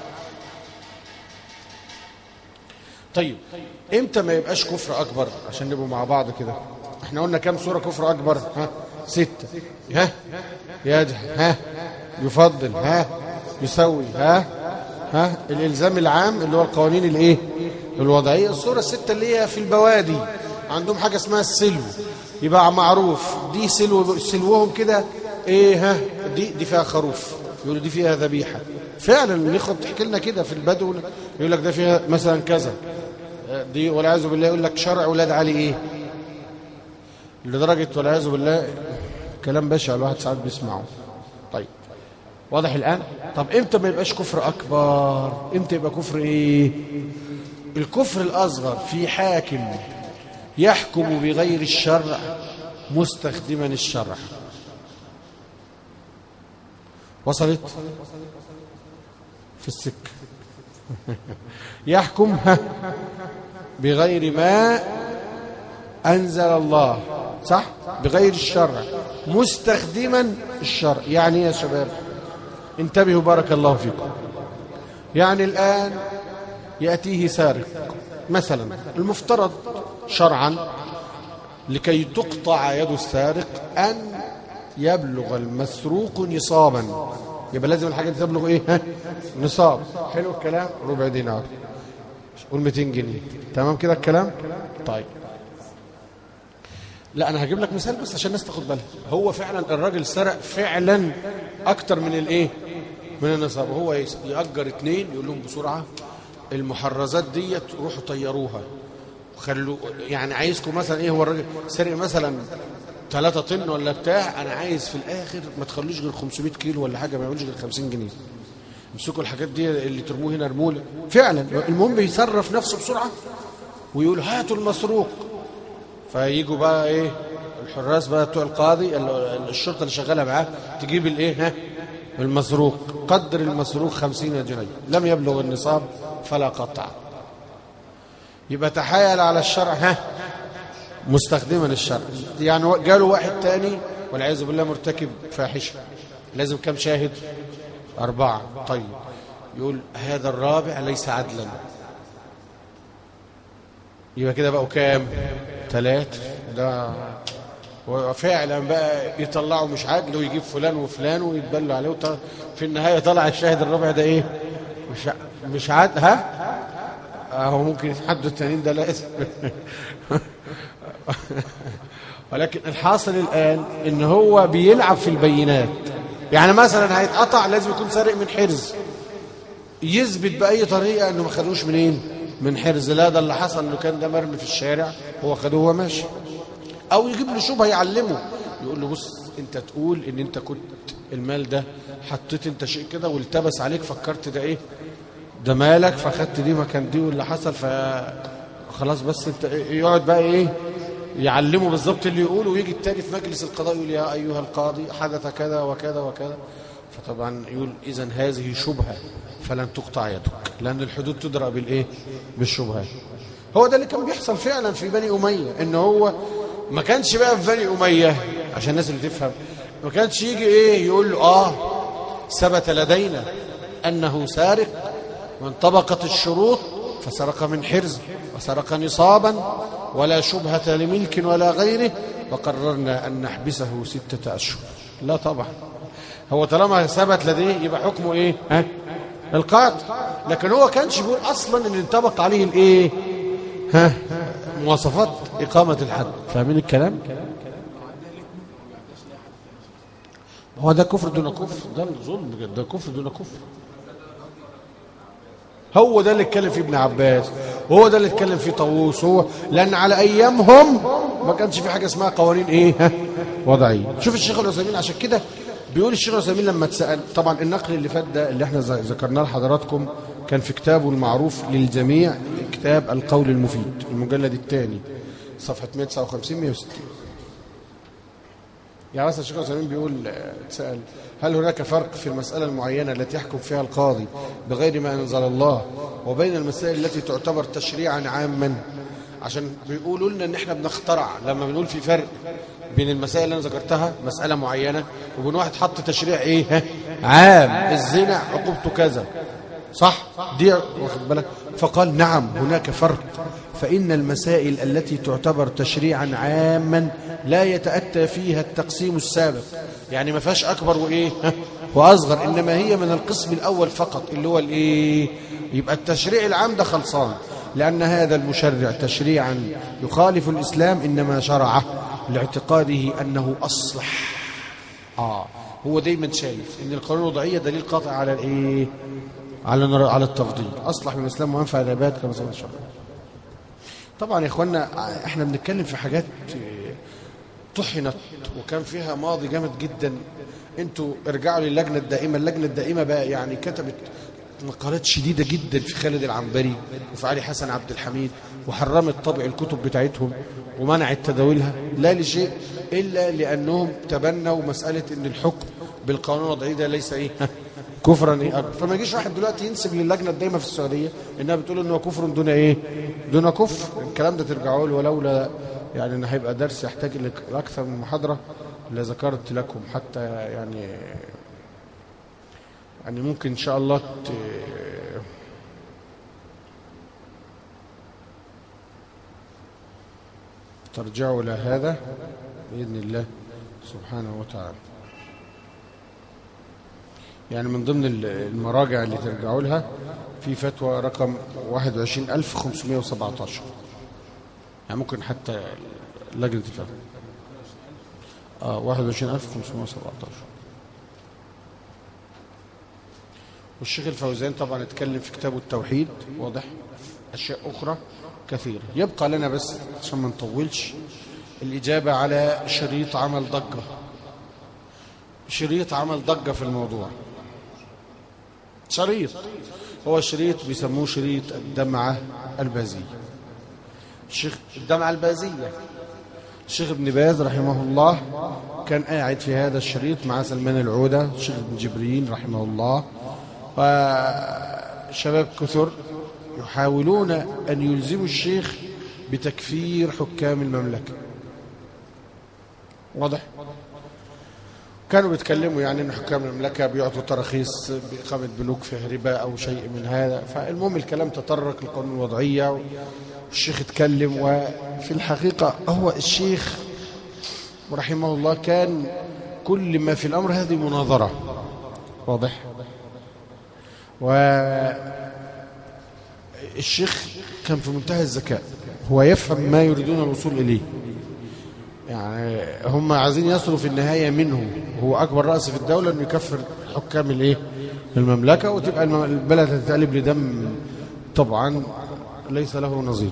طيب امتى ما يبقاش كفر أكبر عشان نبقوا مع بعض كده احنا قلنا كام سورة كفر أكبر ها ستة ها يجحد ها يفضل ها يسوي ها ها الالزام العام اللي هو القوانين الايه الوضعيه الصوره السته اللي هي في البوادي عندهم حاجه اسمها السلو يبقى معروف دي سلو سلوهم كده ايه ها دي دي فيها خروف يقولوا دي فيها ذبيحه فعلا الاخوه بتحكي لنا كده في البدو يقول لك ده فيها مثلا كذا دي والعياذ بالله يقول لك شرع ولاد علي ايه لدرجه والعياذ بالله كلام بشع الواحد ساعات بيسمعه طيب واضح الآن طب امتى ما يبقاش كفر أكبر امتى يبقى كفر ايه الكفر الأصغر في حاكم يحكم بغير الشرع مستخدما الشرع وصلت في السك يحكم ها بغير ما أنزل الله صح بغير الشرع مستخدما الشرع يعني إيه يا شباب انتبهوا بارك الله فيكم يعني الآن يأتيه سارق مثلا المفترض شرعا لكي تقطع يد السارق أن يبلغ المسروق نصابا يبقى لازم الحاجة دي تبلغ ايه ها؟ نصاب حلو الكلام ربع دينار قول 200 جنيه تمام كده الكلام طيب لا انا هجيب لك مثال بس عشان الناس تاخد بالها هو فعلا الراجل سرق فعلا اكتر من الايه من النصاب هو يس- يأجر اتنين يقول لهم بسرعه المحرزات ديت روحوا طيروها خلوا يعني عايزكم مثلا ايه هو الراجل سرق مثلا 3 طن ولا بتاع انا عايز في الاخر ما تخلوش غير 500 كيلو ولا حاجه ما يعملوش غير 50 جنيه امسكوا الحاجات دي اللي ترموه هنا رموله فعلا المهم يصرف نفسه بسرعه ويقول هاتوا المسروق فييجوا بقى ايه الحراس بقى بتوع القاضي ال- الشرطه اللي شغاله معاه تجيب الايه ها المسروق قدر المسروق خمسين جنيه لم يبلغ النصاب فلا قطع يبقى تحايل على الشرع ها مستخدما الشرع يعني قالوا واحد تاني والعياذ بالله مرتكب فاحشه لازم كم شاهد أربعة طيب يقول هذا الرابع ليس عدلا يبقى كده بقوا كام ثلاثة ده وفعلا بقى يطلعوا مش عدل ويجيب فلان وفلان ويتبلوا عليه وط... في النهاية طلع الشاهد الرابع ده ايه مش مش عاد ها هو ممكن يتحدوا التانيين ده لازم ولكن الحاصل الآن إن هو بيلعب في البينات يعني مثلا هيتقطع لازم يكون سارق من حرز يثبت بأي طريقة إنه ما خدوش منين من حرز لا ده اللي حصل إنه كان ده مرمي في الشارع هو خدوه وهو ماشي أو يجيب له شبهة يعلمه يقول له بص أنت تقول إن أنت كنت المال ده حطيت أنت شيء كده والتبس عليك فكرت ده إيه ده مالك فخدت دي مكان دي واللي حصل ف خلاص بس انت يقعد بقى ايه يعلمه بالظبط اللي يقوله ويجي التاني في مجلس القضاء يقول يا ايها القاضي حدث كذا وكذا وكذا فطبعا يقول اذا هذه شبهه فلن تقطع يدك لان الحدود تدرى بالايه بالشبهات هو ده اللي كان بيحصل فعلا في بني اميه ان هو ما كانش بقى في بني اميه عشان الناس اللي تفهم ما كانش يجي ايه يقول له اه ثبت لدينا انه سارق وانطبقت الشروط فسرق من حرز وسرق نصابا ولا شبهة لملك ولا غيره وقررنا أن نحبسه ستة أشهر لا طبعا هو طالما ثبت لديه يبقى حكمه إيه ها؟ القتل لكن هو كانش بيقول أصلا أن انطبق عليه الإيه ها مواصفات إقامة الحد فاهمين الكلام هو ده كفر دون كفر ده الظلم ده كفر دون كفر هو ده اللي اتكلم فيه ابن عباس وهو ده اللي اتكلم فيه طاووس هو لان على ايامهم ما كانش في حاجه اسمها قوانين ايه ها وضعيه شوف الشيخ العثيمين عشان كده بيقول الشيخ العثيمين لما اتسال طبعا النقل اللي فات ده اللي احنا ذكرناه لحضراتكم كان في كتابه المعروف للجميع كتاب القول المفيد المجلد الثاني صفحه 159 160 يعني مثلا الشيخ العثيمين بيقول اتسال هل هناك فرق في المسألة المعينة التي يحكم فيها القاضي بغير ما أنزل الله وبين المسائل التي تعتبر تشريعا عاما عشان بيقولوا لنا ان احنا بنخترع لما بنقول في فرق بين المسائل اللي انا ذكرتها مسألة معينة وبين واحد حط تشريع ايه عام الزنا عقوبته كذا صح دي واخد بالك فقال نعم هناك فرق فإن المسائل التي تعتبر تشريعا عاما لا يتأتى فيها التقسيم السابق يعني ما فيهاش أكبر وإيه وأصغر إنما هي من القسم الأول فقط اللي هو الإيه يبقى التشريع العام ده خلصان لأن هذا المشرع تشريعا يخالف الإسلام إنما شرعه لاعتقاده أنه أصلح آه هو دايما شايف ان القانون الوضعيه دليل قاطع على الايه على على التفضيل اصلح من الاسلام وانفع العباد كما سبق الشرع طبعا يا اخوانا احنا بنتكلم في حاجات طحنت وكان فيها ماضي جامد جدا انتوا ارجعوا للجنه الدائمه اللجنه الدائمه بقى يعني كتبت مقالات شديدة جدا في خالد العنبري وفي علي حسن عبد الحميد وحرمت طبع الكتب بتاعتهم ومنعت تداولها لا لشيء إلا لأنهم تبنوا مسألة أن الحكم بالقانون الوضعي ده ليس إيه كفرا إيه أكبر فما يجيش واحد دلوقتي ينسب للجنة الدايمة في السعودية إنها بتقول إنه كفر دون إيه دون كفر الكلام ده ترجعوا له ولولا يعني إن هيبقى درس يحتاج لأكثر من محاضرة لذكرت لكم حتى يعني يعني ممكن إن شاء الله ت... ترجعوا إلى هذا بإذن الله سبحانه وتعالى يعني من ضمن المراجع اللي ترجعوا لها في فتوى رقم 21517 يعني ممكن حتى لجنة الفتوى آه 21517 والشيخ الفوزان طبعا اتكلم في كتابه التوحيد واضح أشياء أخرى كثيرة يبقى لنا بس عشان ما نطولش الإجابة على شريط عمل ضجة شريط عمل ضجة في الموضوع شريط هو شريط بيسموه شريط الدمعة البازية الشيخ الدمعة البازية الشيخ ابن باز رحمه الله كان قاعد في هذا الشريط مع سلمان العودة الشيخ ابن جبرين رحمه الله وشباب كثر يحاولون أن يلزموا الشيخ بتكفير حكام المملكة واضح كانوا بيتكلموا يعني ان حكام المملكه بيعطوا تراخيص باقامه بنوك فيها ربا او شيء من هذا فالمهم الكلام تطرق للقانون الوضعيه والشيخ اتكلم وفي الحقيقه هو الشيخ رحمه الله كان كل ما في الامر هذه مناظره واضح والشيخ كان في منتهى الذكاء هو يفهم ما يريدون الوصول إليه يعني هم عايزين يصلوا في النهاية منه هو أكبر رأس في الدولة أنه يكفر حكام الإيه المملكة وتبقى الم- البلد تتقلب لدم طبعا ليس له نظير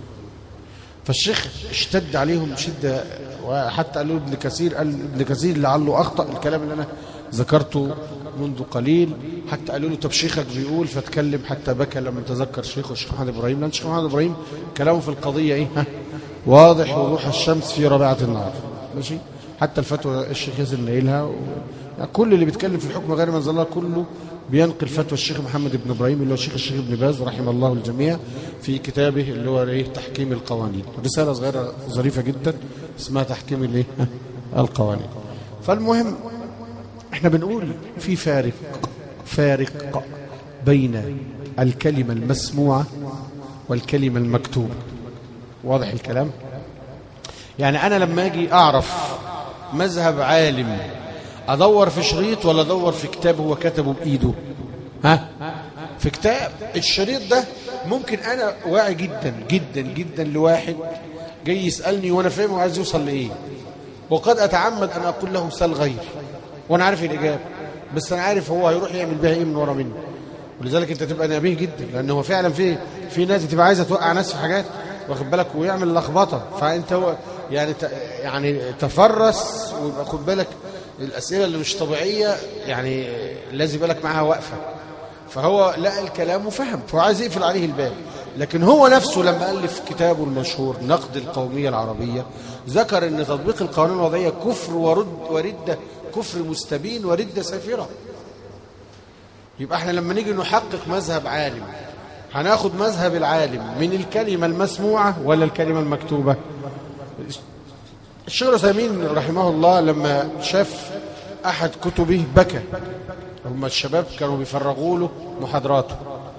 فالشيخ اشتد عليهم شدة وحتى قالوا ابن كثير قال ابن كثير لعله أخطأ الكلام اللي أنا ذكرته منذ قليل حتى قالوا له طب شيخك بيقول فاتكلم حتى بكى لما تذكر شيخه الشيخ محمد إبراهيم لأن الشيخ محمد إبراهيم كلامه في القضية إيه ها واضح وضوح الشمس في ربيعة النهار ماشي حتى الفتوى الشيخ ياسر نايلها و... يعني كل اللي بيتكلم في الحكم غير منزل الله كله بينقل فتوى الشيخ محمد بن ابراهيم اللي هو الشيخ الشيخ ابن باز رحم الله الجميع في كتابه اللي هو ايه تحكيم القوانين رساله صغيره ظريفه جدا اسمها تحكيم الايه القوانين فالمهم احنا بنقول في فارق فارق بين الكلمه المسموعه والكلمه المكتوبه واضح الكلام يعني انا لما اجي اعرف مذهب عالم ادور في شريط ولا ادور في كتاب هو كتبه بايده ها في كتاب الشريط ده ممكن انا واعي جدا جدا جدا لواحد جاي يسالني وانا فاهم هو عايز يوصل لايه وقد اتعمد ان اقول له سل غيري وانا عارف الاجابه بس انا عارف هو هيروح يعمل بيها ايه من ورا مني ولذلك انت تبقى نبيه جدا لان هو فعلا في في ناس بتبقى عايزه توقع ناس في حاجات واخد بالك ويعمل لخبطه فانت هو يعني ت- يعني تفرس ويبقى خد بالك الاسئله اللي مش طبيعيه يعني لازم يبقى لك معاها وقفه فهو لقى الكلام وفهم فهو عايز يقفل عليه الباب لكن هو نفسه لما ألف كتابه المشهور نقد القومية العربية ذكر أن تطبيق القوانين الوضعية كفر ورد وردة كفر مستبين وردة سافرة يبقى احنا لما نيجي نحقق مذهب عالم هناخد مذهب العالم من الكلمة المسموعة ولا الكلمة المكتوبة الشيخ عثيمين رحمه الله لما شاف أحد كتبه بكى هم الشباب كانوا بيفرغوا له محاضراته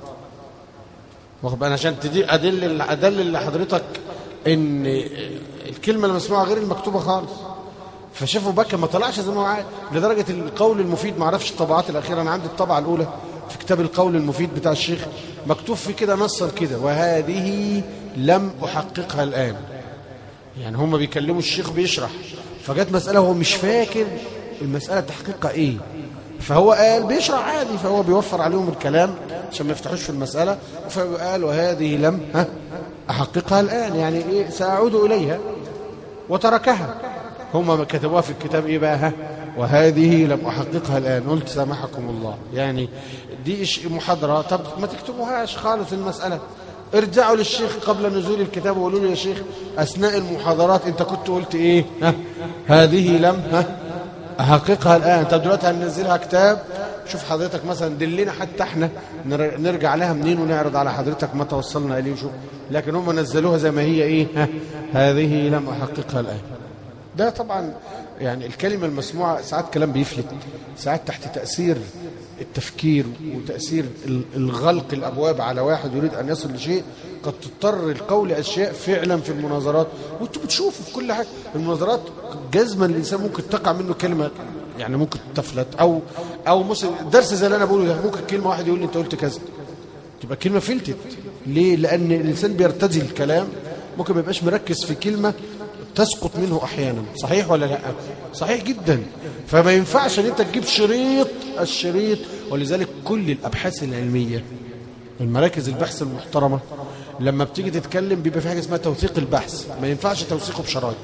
واخد بالك عشان تدي ادل ادل لحضرتك ان الكلمه المسموعه غير المكتوبه خالص فشافوا بكى ما طلعش زي ما هو عايز لدرجه القول المفيد ما اعرفش الطبعات الاخيره انا عندي الطبعه الاولى في كتاب القول المفيد بتاع الشيخ مكتوب فيه كده نصا كده وهذه لم احققها الان يعني هم بيكلموا الشيخ بيشرح فجت مساله هو مش فاكر المساله تحقيقها ايه فهو قال بيشرح عادي فهو بيوفر عليهم الكلام عشان ما يفتحوش في المسألة فقال وهذه لم ها أحققها الآن يعني إيه سأعود إليها وتركها هم كتبوها في الكتاب إيه بقى ها وهذه لم أحققها الآن قلت سامحكم الله يعني دي إش- محاضرة طب ما تكتبوهاش خالص المسألة ارجعوا للشيخ قبل نزول الكتاب وقولوا له يا شيخ أثناء المحاضرات أنت كنت قلت إيه ها هذه لم ها احققها الان طب دلوقتي هننزلها كتاب شوف حضرتك مثلا دلنا حتى احنا نر- نرجع لها منين ونعرض على حضرتك ما توصلنا اليه شوف لكن هم نزلوها زي ما هي ايه ها هذه لم احققها الان ده طبعا يعني الكلمه المسموعه ساعات كلام بيفلت ساعات تحت تاثير التفكير وتاثير ال- الغلق الابواب على واحد يريد ان يصل لشيء قد تضطر القول اشياء فعلا في المناظرات وانتوا بتشوفوا في كل حاجه المناظرات جزما الانسان ممكن تقع منه كلمه يعني ممكن تفلت او او مثلا درس زي اللي انا بقوله ده ممكن كلمه واحد يقول لي انت قلت كذا تبقى كلمه فلتت ليه لان الانسان بيرتجي الكلام ممكن ما يبقاش مركز في كلمه تسقط منه احيانا صحيح ولا لا صحيح جدا فما ينفعش ان انت تجيب شريط الشريط ولذلك كل الابحاث العلميه المراكز البحث المحترمه لما بتيجي تتكلم بيبقى في حاجه اسمها توثيق البحث ما ينفعش توثيقه بشرايط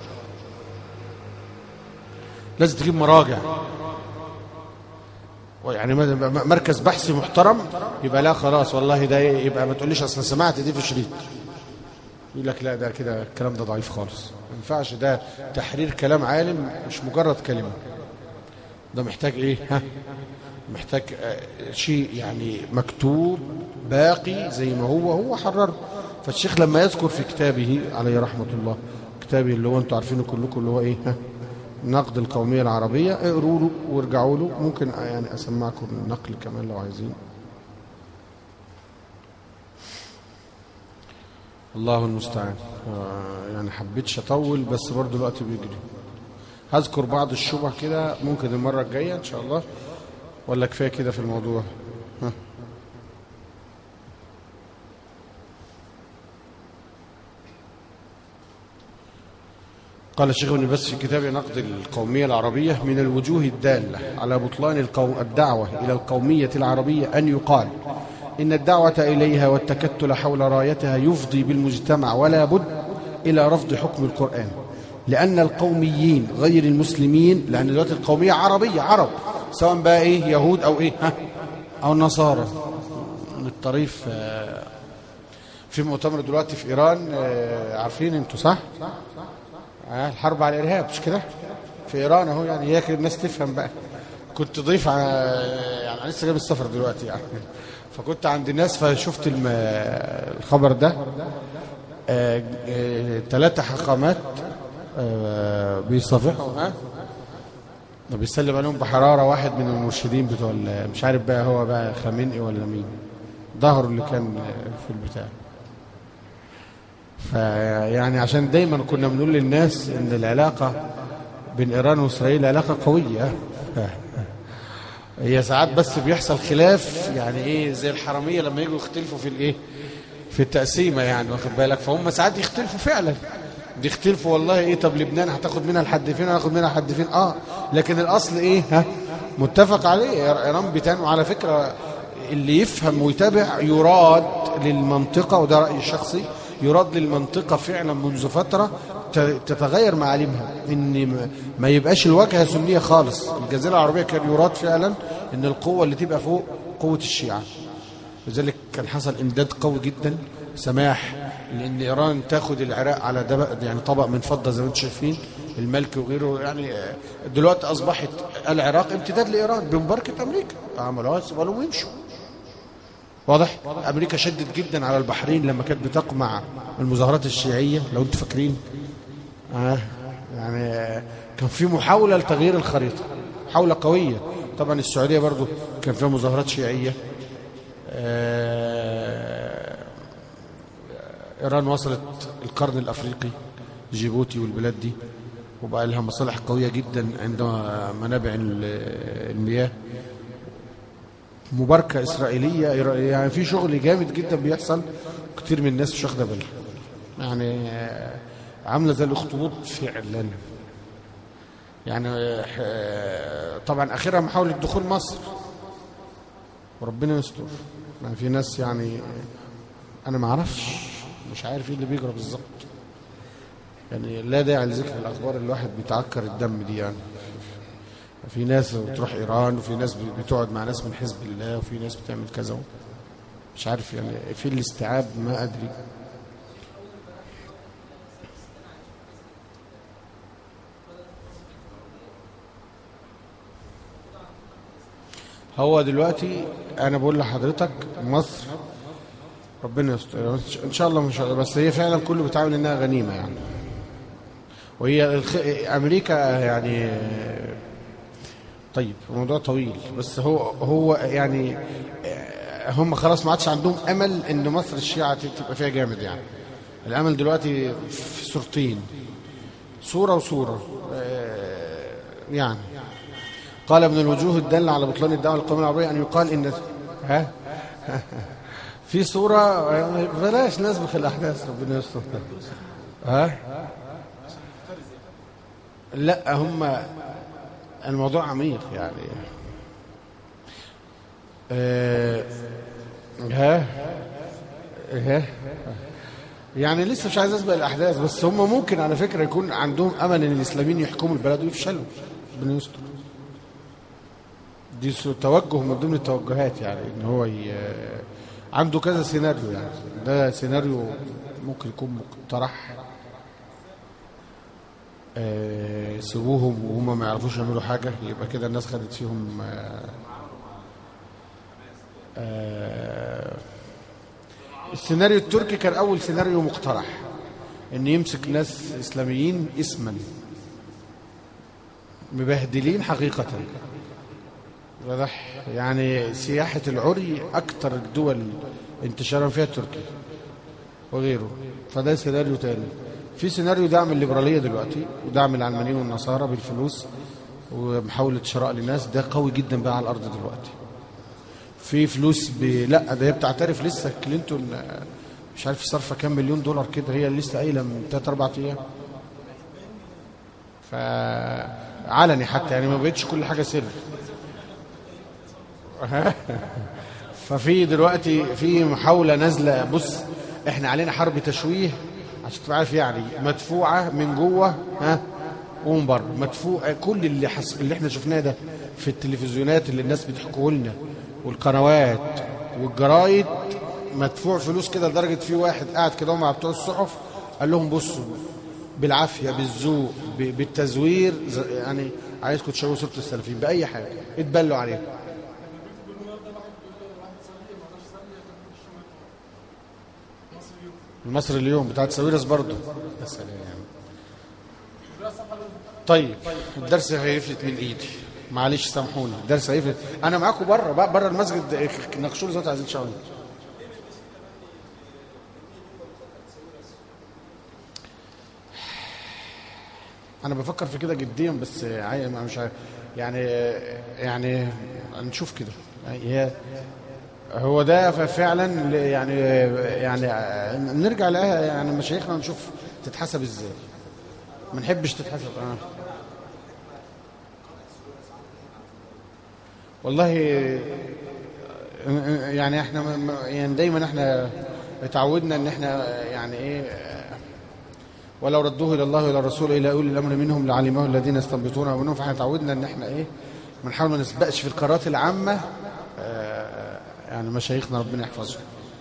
لازم تجيب مراجع يعني م- مركز بحثي محترم يبقى لا خلاص والله ده يبقى ما تقوليش اصلا سمعت دي في شريط يقول لك لا ده كده الكلام ده ضعيف خالص ما ينفعش ده تحرير كلام عالم مش مجرد كلمه ده محتاج ايه ها محتاج آه، شيء يعني مكتوب باقي زي ما هو هو حرره فالشيخ لما يذكر في كتابه عليه رحمه الله كتابه اللي هو انتوا عارفينه كلكم اللي هو ايه ها نقد القوميه العربيه اقروا له وارجعوا له ممكن يعني اسمعكم النقل كمان لو عايزين الله المستعان آه، يعني حبيتش اطول بس برضو الوقت بيجري هذكر بعض الشبه كده ممكن المره الجايه ان شاء الله ولا كفايه كده في الموضوع ها قال الشيخ ابن بس في كتاب نقد القومية العربية من الوجوه الدالة على بطلان القو... الدعوة إلى القومية العربية أن يقال إن الدعوة إليها والتكتل حول رايتها يفضي بالمجتمع ولا بد إلى رفض حكم القرآن لأن القوميين غير المسلمين لأن دلوقتي القومية عربية عرب سواء بقى إيه يهود أو إيه ها أو نصارى الطريف آه، في مؤتمر دلوقتي في إيران آه، عارفين أنتوا صح؟ آه، الحرب على الإرهاب مش كده؟ في إيران أهو يعني هيك الناس تفهم بقى كنت ضيف على يعني أنا لسه جاي من السفر دلوقتي يعني فكنت عند الناس فشفت الم... الخبر ده ثلاثة حقامات آه، بيصافحوا ها بيسلم عليهم بحرارة واحد من المرشدين بتوع ال- مش عارف بقى هو بقى خامنئي ولا مين ظهره اللي كان في البتاع فيعني عشان دايما كنا بنقول للناس ان العلاقة بين ايران واسرائيل علاقة قوية هي ساعات بس بيحصل خلاف يعني ايه زي الحرامية لما يجوا يختلفوا في الايه في التقسيمة يعني واخد بالك فهم ساعات يختلفوا فعلا بيختلفوا والله ايه طب لبنان هتاخد منها لحد فين هناخد منها لحد فين اه لكن الاصل ايه ها متفق عليه ايران بتان وعلى فكرة اللي يفهم ويتابع يراد للمنطقة وده رأيي الشخصي يراد للمنطقة فعلا منذ فترة ت- تتغير معالمها ان ما- ما يبقاش الواجهة سنية خالص الجزيرة العربية كان يراد فعلا ان القوة اللي تبقى فوق قوة الشيعة لذلك كان حصل امداد قوي جدا سماح لان ايران تاخد العراق على دبق يعني طبق من فضه زي ما انتم شايفين الملك وغيره يعني آه، دلوقتي اصبحت العراق امتداد لايران بمباركه امريكا عملوها سيبوا ويمشوا واضح امريكا شدت جدا على البحرين لما كانت بتقمع المظاهرات الشيعيه لو انتم فاكرين آه يعني آه، كان في محاوله لتغيير الخريطه محاوله قويه طبعا السعوديه برضو كان فيها مظاهرات شيعيه آه، إيران وصلت القرن الأفريقي جيبوتي والبلاد دي وبقى لها مصالح قوية جدا عند منابع ال- المياه مباركة إسرائيلية يعني في شغل جامد جدا بيحصل كتير من الناس مش واخدة بالها يعني آه، عاملة زي الأخطبوط فعلا يعني آه، طبعا آخرها محاولة دخول مصر وربنا يستر ما في ناس يعني انا ما اعرفش مش عارف ايه اللي بيجرى بالظبط يعني لا داعي لذكر الاخبار اللي الواحد بيتعكر الدم دي يعني في ناس بتروح ايران وفي ناس بتقعد مع ناس من حزب الله وفي ناس بتعمل كذا مش عارف يعني في الاستيعاب ما ادري هو دلوقتي انا بقول لحضرتك مصر ربنا يستر ان شاء الله مش بس هي فعلا كله بيتعامل انها غنيمه يعني وهي الخ... امريكا يعني طيب الموضوع طويل بس هو هو يعني هم خلاص ما عادش عندهم امل ان مصر الشيعه تبقى فيها جامد يعني الامل دلوقتي في صورتين صوره وصوره آه، يعني قال من الوجوه الدالة على بطلان الدعوة القومية العربية أن يقال إن ها في صورة بلاش نسبخ الأحداث ربنا يستر ها لا هم الموضوع عميق يعني آه، ها ها يعني لسه مش عايز اسبق الاحداث بس هم ممكن على فكره يكون عندهم امل ان الاسلاميين يحكموا البلد ويفشلوا ربنا يستر دي سو- توجه من ضمن التوجهات يعني ان هو ي... عنده كذا سيناريو يعني ده سيناريو ممكن يكون مقترح آه، سيبوهم وهم ما يعرفوش يعملوا حاجة يبقى كده الناس خدت فيهم آه، آه، السيناريو التركي كان أول سيناريو مقترح إن يمسك ناس إسلاميين اسما مبهدلين حقيقة واضح يعني سياحة العري أكثر الدول انتشارا فيها تركيا وغيره فده سيناريو تاني في سيناريو دعم الليبرالية دلوقتي ودعم العلمانيين والنصارى بالفلوس ومحاولة شراء لناس ده قوي جدا بقى على الأرض دلوقتي في فلوس ب... لا ده هي بتعترف لسه كلينتون آه، مش عارف صرفة كام مليون دولار كده هي لسه قايلة من 3 4 أيام فعلني حتى يعني ما بقتش كل حاجة سر ففي دلوقتي في محاولة نازلة بص احنا علينا حرب تشويه عشان تبقى عارف يعني مدفوعة من جوه ها ومن بره مدفوع كل اللي حس... اللي احنا شفناه ده في التلفزيونات اللي الناس بتحكوه لنا والقنوات والجرايد مدفوع فلوس كده لدرجه في واحد قاعد كده مع بتوع الصحف قال لهم بصوا بالعافيه بالذوق ب- بالتزوير ز- يعني عايزكم تشوهوا صوره السلفيين باي حاجه اتبلوا عليها مصر اليوم بتاعت ساويرس برضه يا سلام طيب الدرس هيفلت من ايدي معلش سامحوني الدرس هيفلت انا معاكم بره بقى بره المسجد ناقشوا لي زي ما عايزين ان شاء الله انا بفكر في كده جديا بس عاي- مش عارف يعني يعني نشوف كده هي هو ده فعلا ل- يعني يعني نرجع لها يعني مشايخنا نشوف تتحسب ازاي ما نحبش تتحسب اه والله يعني احنا م- م- يعني دايما احنا اتعودنا ان احنا يعني ايه ولو ردوه الى الله والى الرسول الى اولي الامر منهم لعلمه الذين يستنبطونه منهم فاحنا اتعودنا ان احنا ايه بنحاول ما نسبقش في القرارات العامه آه، يعني مشايخنا ربنا يحفظهم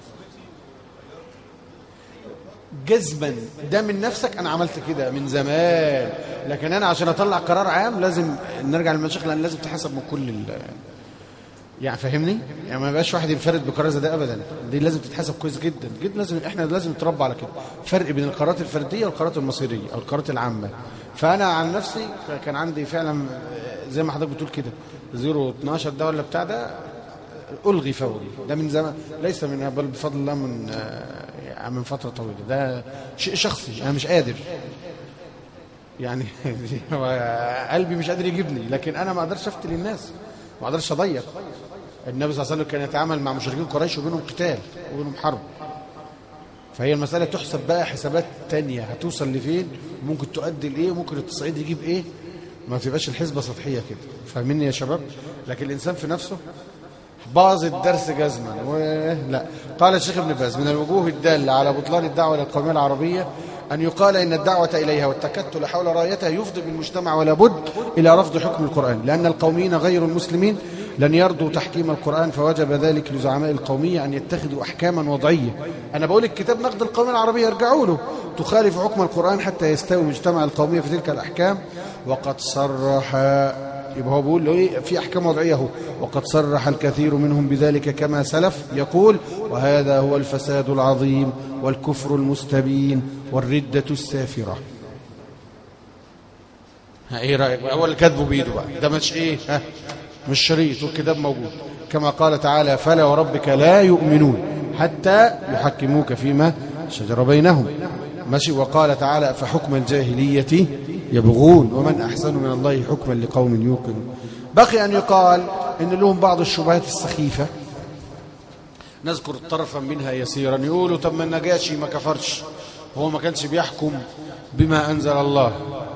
جزما ده من نفسك انا عملت كده من زمان لكن انا عشان اطلع قرار عام لازم نرجع للمشايخ لان لازم تحسب من كل ال يعني فاهمني يعني ما يبقاش واحد ينفرد بقرار زي ده ابدا دي لازم تتحسب كويس جدا جدا لازم احنا لازم نتربى على كده فرق بين القرارات الفرديه والقرارات المصيريه او القرارات العامه فانا عن نفسي كان عندي فعلا زي ما حضرتك بتقول كده 0 12 ده ولا بتاع ده الغي فوري ده من زمان ليس من بل بفضل الله من آه، من فتره طويله ده شيء شخصي انا مش قادر يعني هو قلبي مش قادر يجيبني لكن انا ما اقدرش افتي للناس ما اقدرش اضيق النبي صلى الله عليه وسلم كان يتعامل مع مشركين قريش وبينهم قتال وبينهم حرب فهي المسألة تحسب بقى حسابات تانية هتوصل لفين ممكن تؤدي لإيه ممكن التصعيد يجيب إيه ما تبقاش الحسبة سطحية كده فاهميني يا شباب لكن الإنسان في نفسه باظ الدرس جزما و... لا قال الشيخ ابن باز من الوجوه الدالة على بطلان الدعوة للقومية العربية أن يقال إن الدعوة إليها والتكتل حول رايتها يفضي بالمجتمع ولا بد إلى رفض حكم القرآن لأن القوميين غير المسلمين لن يرضوا تحكيم القرآن فوجب ذلك لزعماء القومية أن يتخذوا أحكاما وضعية أنا بقول الكتاب نقد القومية العربية ارجعوا له تخالف حكم القرآن حتى يستوي مجتمع القومية في تلك الأحكام وقد صرح يبقى هو بيقول له ايه في احكام وضعيه اهو وقد صرح الكثير منهم بذلك كما سلف يقول وهذا هو الفساد العظيم والكفر المستبين والردة السافرة ها ايه رايك هو اللي كاتبه بايده بقى ده مش ايه ها مش شريط والكتاب موجود كما قال تعالى فلا وربك لا يؤمنون حتى يحكموك فيما شجر بينهم ماشي وقال تعالى فحكم الجاهلية يبغون ومن أحسن من الله حكما لقوم يوقنون بقي أن يقال إن لهم بعض الشبهات السخيفة نذكر طرفا منها يسيرا يقولوا طب ما النجاشي ما كفرش هو ما كانش بيحكم بما أنزل الله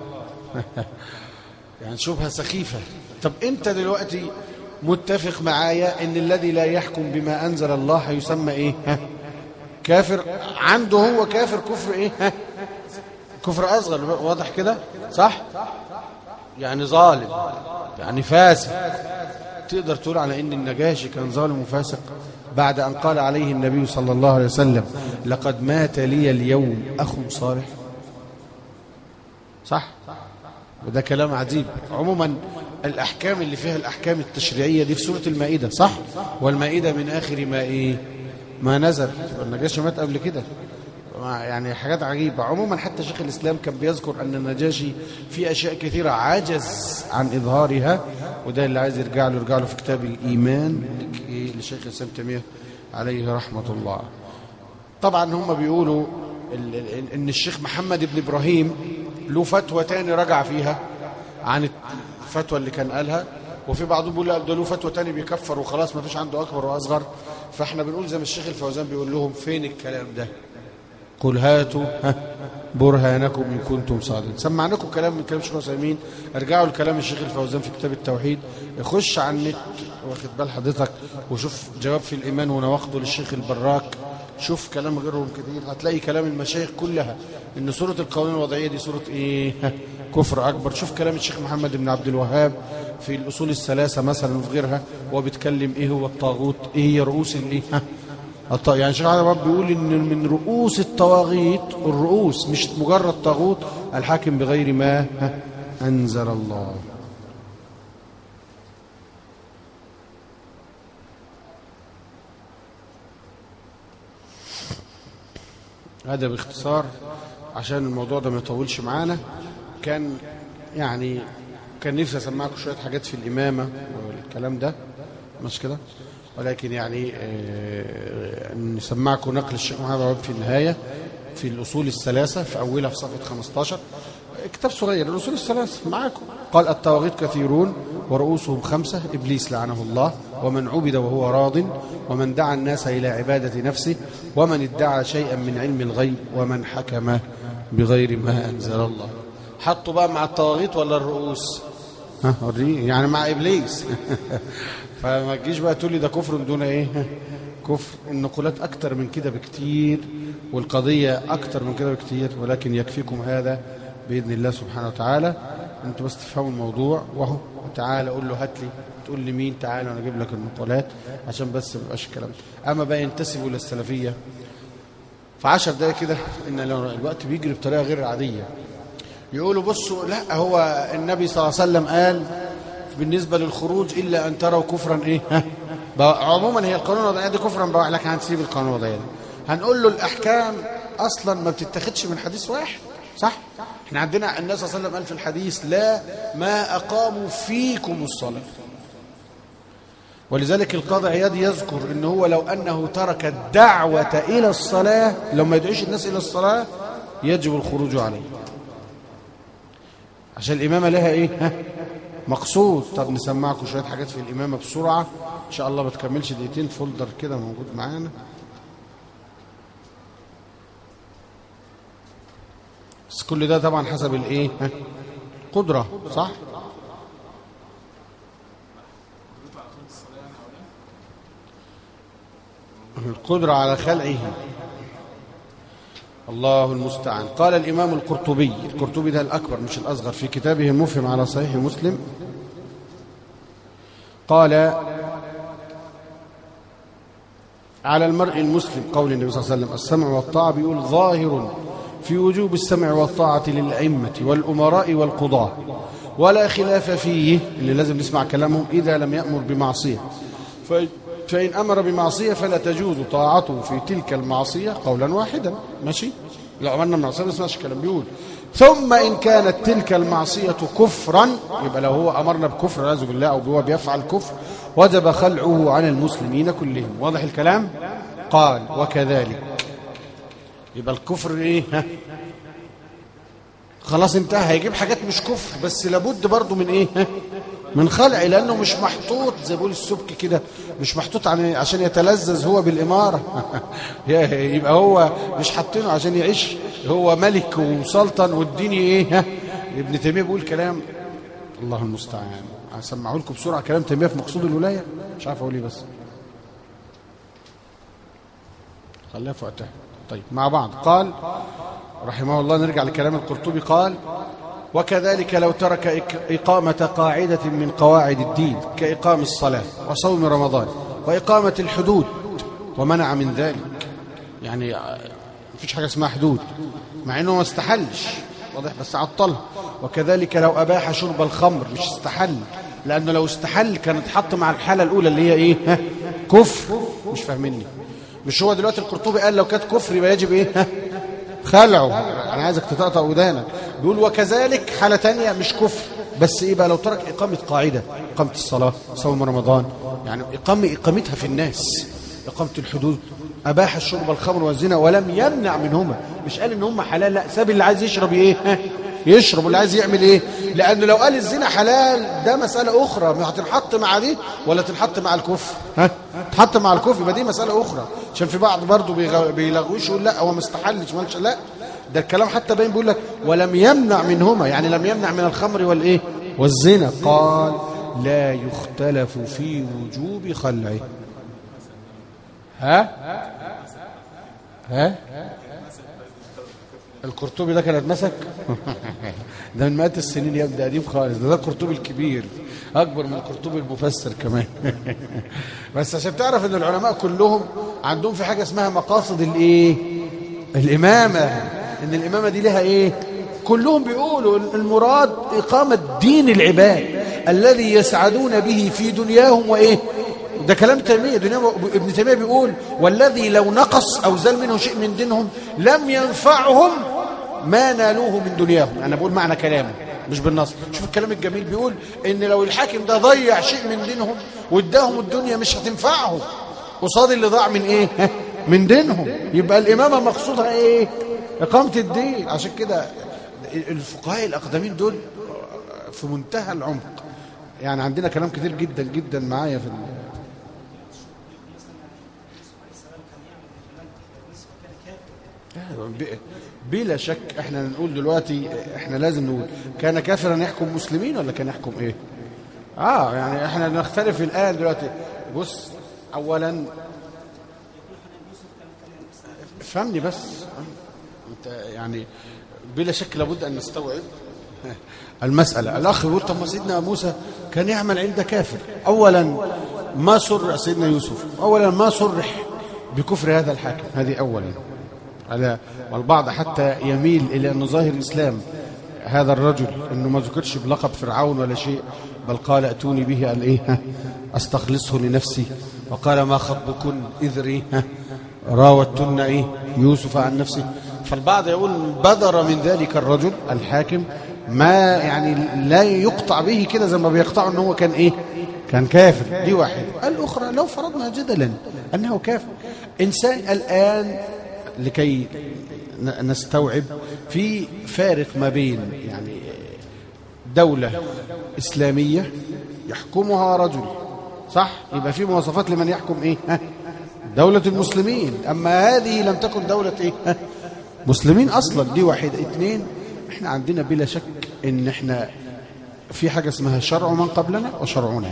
يعني شبهة سخيفة طب أنت دلوقتي متفق معايا ان الذي لا يحكم بما انزل الله هيسمى ايه ها كافر عنده هو كافر كفر ايه ها كفر اصغر واضح كده صح يعني ظالم يعني فاسق تقدر تقول على ان النجاشي كان ظالم وفاسق بعد ان قال عليه النبي صلى الله عليه وسلم لقد مات لي اليوم اخ صالح صح وده كلام عجيب عموما الأحكام اللي فيها الأحكام التشريعية دي في سورة المائدة صح والمائدة من آخر ما إيه ما نزل النجاشي مات قبل كده يعني حاجات عجيبة عموما حتى شيخ الإسلام كان بيذكر أن النجاشي في أشياء كثيرة عجز عن إظهارها وده اللي عايز يرجع له يرجع له في كتاب الإيمان لشيخ الإسلام تيمية عليه رحمة الله طبعا هم بيقولوا ان الشيخ محمد بن إبراهيم له فتوى تاني رجع فيها عن الفتوى اللي كان قالها وفي بعضهم بيقول لا ده له فتوى تاني بيكفر وخلاص ما فيش عنده أكبر وأصغر فاحنا بنقول زي ما الشيخ الفوزان بيقول لهم فين الكلام ده قل هاتوا ها برهانكم إن كنتم صادقين سمعناكم كلام من كلام الشيخ عثيمين ارجعوا لكلام الشيخ الفوزان في كتاب التوحيد خش على النت واخد بال حضرتك وشوف جواب في الإيمان ونواقضه للشيخ البراك شوف كلام غيرهم كتير هتلاقي كلام المشايخ كلها ان سورة القوانين الوضعية دي سورة ايه كفر اكبر شوف كلام الشيخ محمد بن عبد الوهاب في الاصول الثلاثة مثلا وفي غيرها وهو بيتكلم ايه هو الطاغوت ايه هي رؤوس الايه الط- يعني الشيخ عبد الوهاب بيقول ان من رؤوس الطواغيت الرؤوس مش مجرد طاغوت الحاكم بغير ما انزل الله هذا باختصار عشان الموضوع ده ما يطولش معانا كان يعني كان نفسي اسمعكم شويه حاجات في الامامه والكلام ده مش كده ولكن يعني آه، نسمعكم نقل الشيخ محمد عبد في النهايه في الاصول الثلاثه في اولها في صفحه 15 كتاب صغير الاصول الثلاثه معاكم قال الطواغيت كثيرون ورؤوسهم خمسه ابليس لعنه الله ومن عبد وهو راض ومن دعا الناس الى عباده نفسه ومن ادعى شيئا من علم الغيب ومن حكم بغير ما انزل الله حطوا بقى مع الطواغيت ولا الرؤوس ها وريني يعني مع ابليس فما تجيش بقى تقول لي ده كفر دون ايه كفر النقولات اكتر من كده بكتير والقضيه اكتر من كده بكتير ولكن يكفيكم هذا باذن الله سبحانه وتعالى انتوا بس تفهموا الموضوع وهو تعالى قول له هات لي تقول لي مين تعالى وانا اجيب لك النقولات عشان بس ما يبقاش الكلام ده اما بقى ينتسبوا للسلفيه في 10 دقايق كده ان لو الوقت بيجري بطريقه غير عاديه يقولوا بصوا لا هو النبي صلى الله عليه وسلم قال بالنسبة للخروج إلا أن تروا كفرا إيه ها بقى عموما هي القانون الوضعية دي كفرا بقى لك هنسيب القانون الوضعية دي هنقول له الأحكام أصلا ما بتتاخدش من حديث واحد صح احنا عندنا النبي صلى الله عليه وسلم قال في الحديث لا ما أقاموا فيكم الصلاة ولذلك القاضي عياض يذكر ان هو لو انه ترك الدعوة الى الصلاة لو ما يدعوش الناس الى الصلاة يجب الخروج عليه عشان الإمامة لها إيه ها؟ مقصود طب نسمعكم شوية حاجات في الإمامة بسرعة إن شاء الله ما تكملش دقيقتين فولدر كده موجود معانا بس كل ده طبعا حسب الإيه ها؟ قدرة صح القدرة على خلعه الله المستعان قال الإمام القرطبي القرطبي ده الأكبر مش الأصغر في كتابه المفهم على صحيح مسلم قال على المرء المسلم قول النبي صلى الله عليه وسلم السمع والطاعة بيقول ظاهر في وجوب السمع والطاعة للأئمة والأمراء والقضاة ولا خلاف فيه اللي لازم نسمع كلامهم إذا لم يأمر بمعصية فإن أمر بمعصية فلا تجوز طاعته في تلك المعصية قولا واحدا ماشي لو أمرنا بمعصية ما نسمعش الكلام بيقول ثم إن كانت تلك المعصية كفرا يبقى لو هو أمرنا بكفر والعياذ بالله أو هو بيفعل كفر وجب خلعه عن المسلمين كلهم واضح الكلام قال وكذلك يبقى الكفر ايه ها خلاص انتهى هيجيب حاجات مش كفر بس لابد برضه من ايه ها من خلع لانه مش محطوط زي بيقول السبك كده مش محطوط عشان يتلذذ هو بالاماره يبقى هو مش حاطينه عشان يعيش هو ملك وسلطن والدين ايه ها ابن تيميه بيقول كلام الله المستعان هسمعه لكم بسرعه كلام تيميه في مقصود الولايه مش عارف اقول ايه بس خليها في وقتها طيب مع بعض قال رحمه الله نرجع لكلام القرطبي قال وكذلك لو ترك إقامة قاعدة من قواعد الدين كإقام الصلاة وصوم رمضان وإقامة الحدود ومنع من ذلك يعني مفيش حاجة اسمها حدود مع أنه ما استحلش واضح بس عطلها وكذلك لو أباح شرب الخمر مش استحل لأنه لو استحل كان اتحط مع الحالة الأولى اللي هي إيه ها كفر مش فاهميني مش هو دلوقتي القرطبي قال لو كانت كفر يبقى يجب إيه ها خلعه انا عايزك تطقطق ودانك بيقول وكذلك حاله ثانيه مش كفر بس ايه بقى لو ترك اقامه قاعده اقامه الصلاه صوم رمضان يعني اقامه اقامتها في الناس اقامه الحدود اباح الشرب الخمر والزنا ولم يمنع منهما مش قال ان هم حلال لا ساب اللي عايز يشرب ايه ها يشرب واللي عايز يعمل ايه لانه لو قال الزنا حلال ده مساله اخرى ما هتنحط مع دي ولا تنحط مع الكفر ها تحط مع الكفر يبقى دي مساله اخرى عشان في بعض برضه بيغ- بيلغوش يقول لا هو ما استحلش ما قالش لا ده الكلام حتى باين بيقول لك ولم يمنع منهما يعني لم يمنع من الخمر والايه والزنا قال لا يختلف في وجوب خلعه ها ها القرطبي ده كان اتمسك ده من مئات السنين يا ابني قديم خالص ده ده القرطبي الكبير اكبر من القرطبي المفسر كمان بس عشان تعرف ان العلماء كلهم عندهم في حاجه اسمها مقاصد الايه الامامه ان الامامه دي لها ايه كلهم بيقولوا المراد اقامه دين العباد الذي يسعدون به في دنياهم وايه ده كلام تيمية دنيا ابن تيمية بيقول والذي لو نقص أو زال منه شيء من دينهم لم ينفعهم ما نالوه من دنياهم أنا بقول معنى كلامه مش بالنص شوف الكلام الجميل بيقول إن لو الحاكم ده ضيع شيء من دينهم واداهم الدنيا مش هتنفعهم قصاد اللي ضاع من إيه من دينهم يبقى الإمامة مقصودها إيه إقامة الدين عشان كده الفقهاء الأقدمين دول في منتهى العمق يعني عندنا كلام كتير جدا جدا معايا في ال... ب- بلا شك احنا نقول دلوقتي احنا لازم نقول كان كافرا يحكم مسلمين ولا كان يحكم ايه اه يعني احنا نختلف الان دلوقتي بص اولا افهمني بس آه، انت يعني بلا شك لابد ان نستوعب المسألة الأخ يقول طب ما سيدنا موسى كان يعمل عند كافر أولا ما سر سيدنا يوسف أولا ما صرح بكفر هذا الحاكم هذه أولا على والبعض حتى يميل إلى أن ظاهر الإسلام هذا الرجل أنه ما ذكرش بلقب فرعون ولا شيء بل قال أتوني به قال إيه ها، أستخلصه لنفسي وقال ما خطبكن إذ ري ها، راوتن إيه يوسف عن نفسه فالبعض يقول بدر من ذلك الرجل الحاكم ما يعني لا يقطع به كده زي ما بيقطعوا ان هو كان ايه كان كافر دي واحد الاخرى لو فرضنا جدلا انه كافر انسان الان لكي ن- نستوعب في فارق ما بين يعني دولة إسلامية يحكمها رجل صح يبقى في مواصفات لمن يحكم إيه ها؟ دولة المسلمين أما هذه لم تكن دولة إيه ها؟ مسلمين أصلا دي واحدة اثنين احنا عندنا بلا شك ان احنا في حاجة اسمها شرع من قبلنا وشرعنا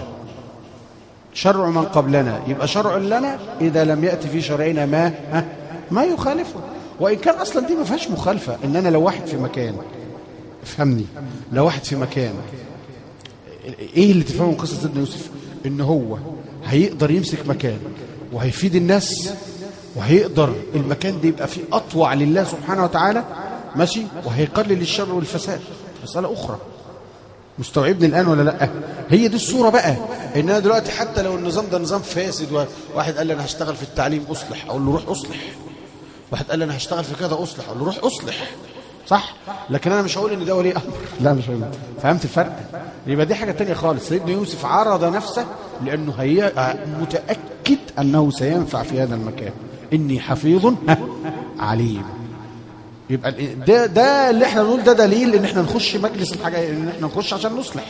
شرع من قبلنا يبقى شرع لنا إذا لم يأتي في شرعنا ما ها ما يخالفه وإن كان أصلا دي ما فيهاش مخالفة إن أنا لو واحد في مكان افهمني لو واحد في مكان ايه اللي تفهمه من قصه سيدنا يوسف ان هو هيقدر يمسك مكان وهيفيد الناس وهيقدر المكان ده يبقى فيه اطوع لله سبحانه وتعالى ماشي وهيقلل الشر والفساد مساله اخرى مستوعبني الان ولا لا هي دي الصوره بقى ان انا دلوقتي حتى لو النظام ده نظام فاسد وواحد قال لي انا هشتغل في التعليم اصلح اقول له روح اصلح واحد قال لي انا هشتغل في كذا اصلح اقول له روح اصلح صح لكن انا مش هقول ان ده ولي امر لا مش هقول فهمت الفرق يبقى دي حاجه تانية خالص سيدنا يوسف عرض نفسه لانه هي متاكد انه سينفع في هذا المكان اني حفيظ ها، عليم يبقى ال- ده ده اللي احنا بنقول ده دليل ان احنا نخش مجلس الحاجه ان احنا نخش عشان نصلح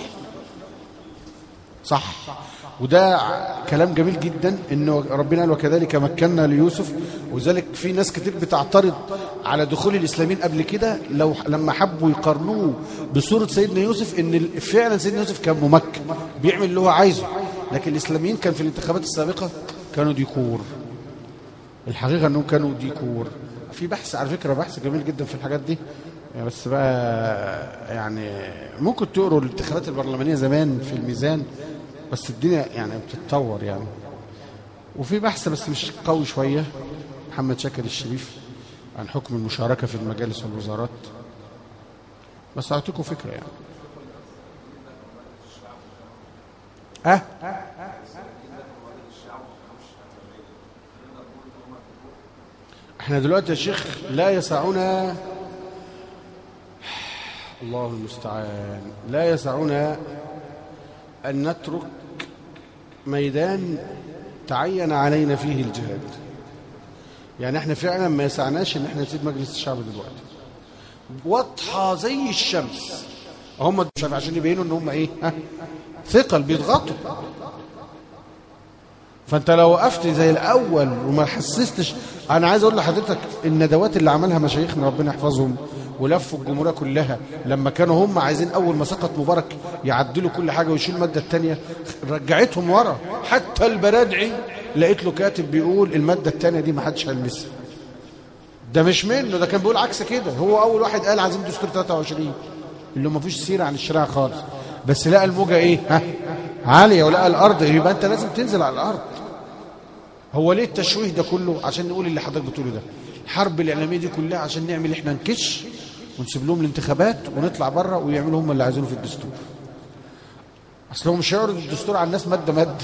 صح وده ع- كلام جميل جدا انه ربنا قال وكذلك مكنا ليوسف وذلك في ناس كتير بتعترض على دخول الاسلاميين قبل كده لو لما حبوا يقارنوه بصوره سيدنا يوسف ان ال- فعلا سيدنا يوسف كان ممكن بيعمل اللي هو عايزه لكن الاسلاميين كان في الانتخابات السابقه كانوا ديكور الحقيقه انهم كانوا ديكور في بحث على فكره بحث جميل جدا في الحاجات دي يعني بس بقى يعني ممكن تقروا الانتخابات البرلمانيه زمان في الميزان بس الدنيا يعني بتتطور يعني وفي بحث بس مش قوي شويه محمد شاكر الشريف عن حكم المشاركه في المجالس والوزارات بس اعطيكم فكره يعني اه احنا دلوقتي يا شيخ لا يسعنا الله المستعان لا يسعنا أن نترك ميدان تعين علينا فيه الجهاد يعني احنا فعلا ما يسعناش ان احنا نسيب مجلس الشعب دلوقتي واضحه زي الشمس هم مش عارف عشان يبينوا ان هم ايه ها ثقل بيضغطوا فانت لو وقفت زي الاول وما حسستش انا عايز اقول لحضرتك الندوات اللي عملها مشايخنا ربنا يحفظهم ولفوا الجمهوريه كلها لما كانوا هم عايزين اول ما سقط مبارك يعدلوا كل حاجه ويشيلوا الماده الثانيه رجعتهم ورا حتى البرادعي لقيت له كاتب بيقول الماده الثانيه دي ما حدش هيلمسها ده مش منه ده كان بيقول عكس كده هو اول واحد قال عايزين دستور 23 اللي ما فيش سيره عن الشريعه خالص بس لقى الموجه ايه ها عاليه ولقى الارض يبقى انت لازم تنزل على الارض هو ليه التشويه ده كله عشان نقول اللي حضرتك بتقوله ده الحرب الاعلاميه دي كلها عشان نعمل احنا نكش ونسيب لهم الانتخابات ونطلع بره ويعملوا هم اللي عايزينه في الدستور اصل هو مش هيعرض الدستور على الناس ماده ماده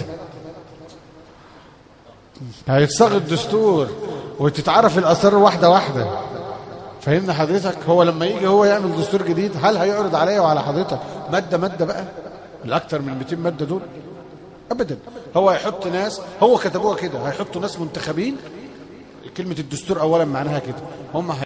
هيتصاغ الدستور وتتعرف الاسرار واحده واحده فهمنا حضرتك هو لما يجي هو يعمل دستور جديد هل هيعرض عليا وعلى حضرتك ماده ماده بقى الاكثر من 200 ماده دول ابدا هو هيحط ناس هو كتبوها كده هيحطوا ناس منتخبين كلمه الدستور اولا معناها كده هم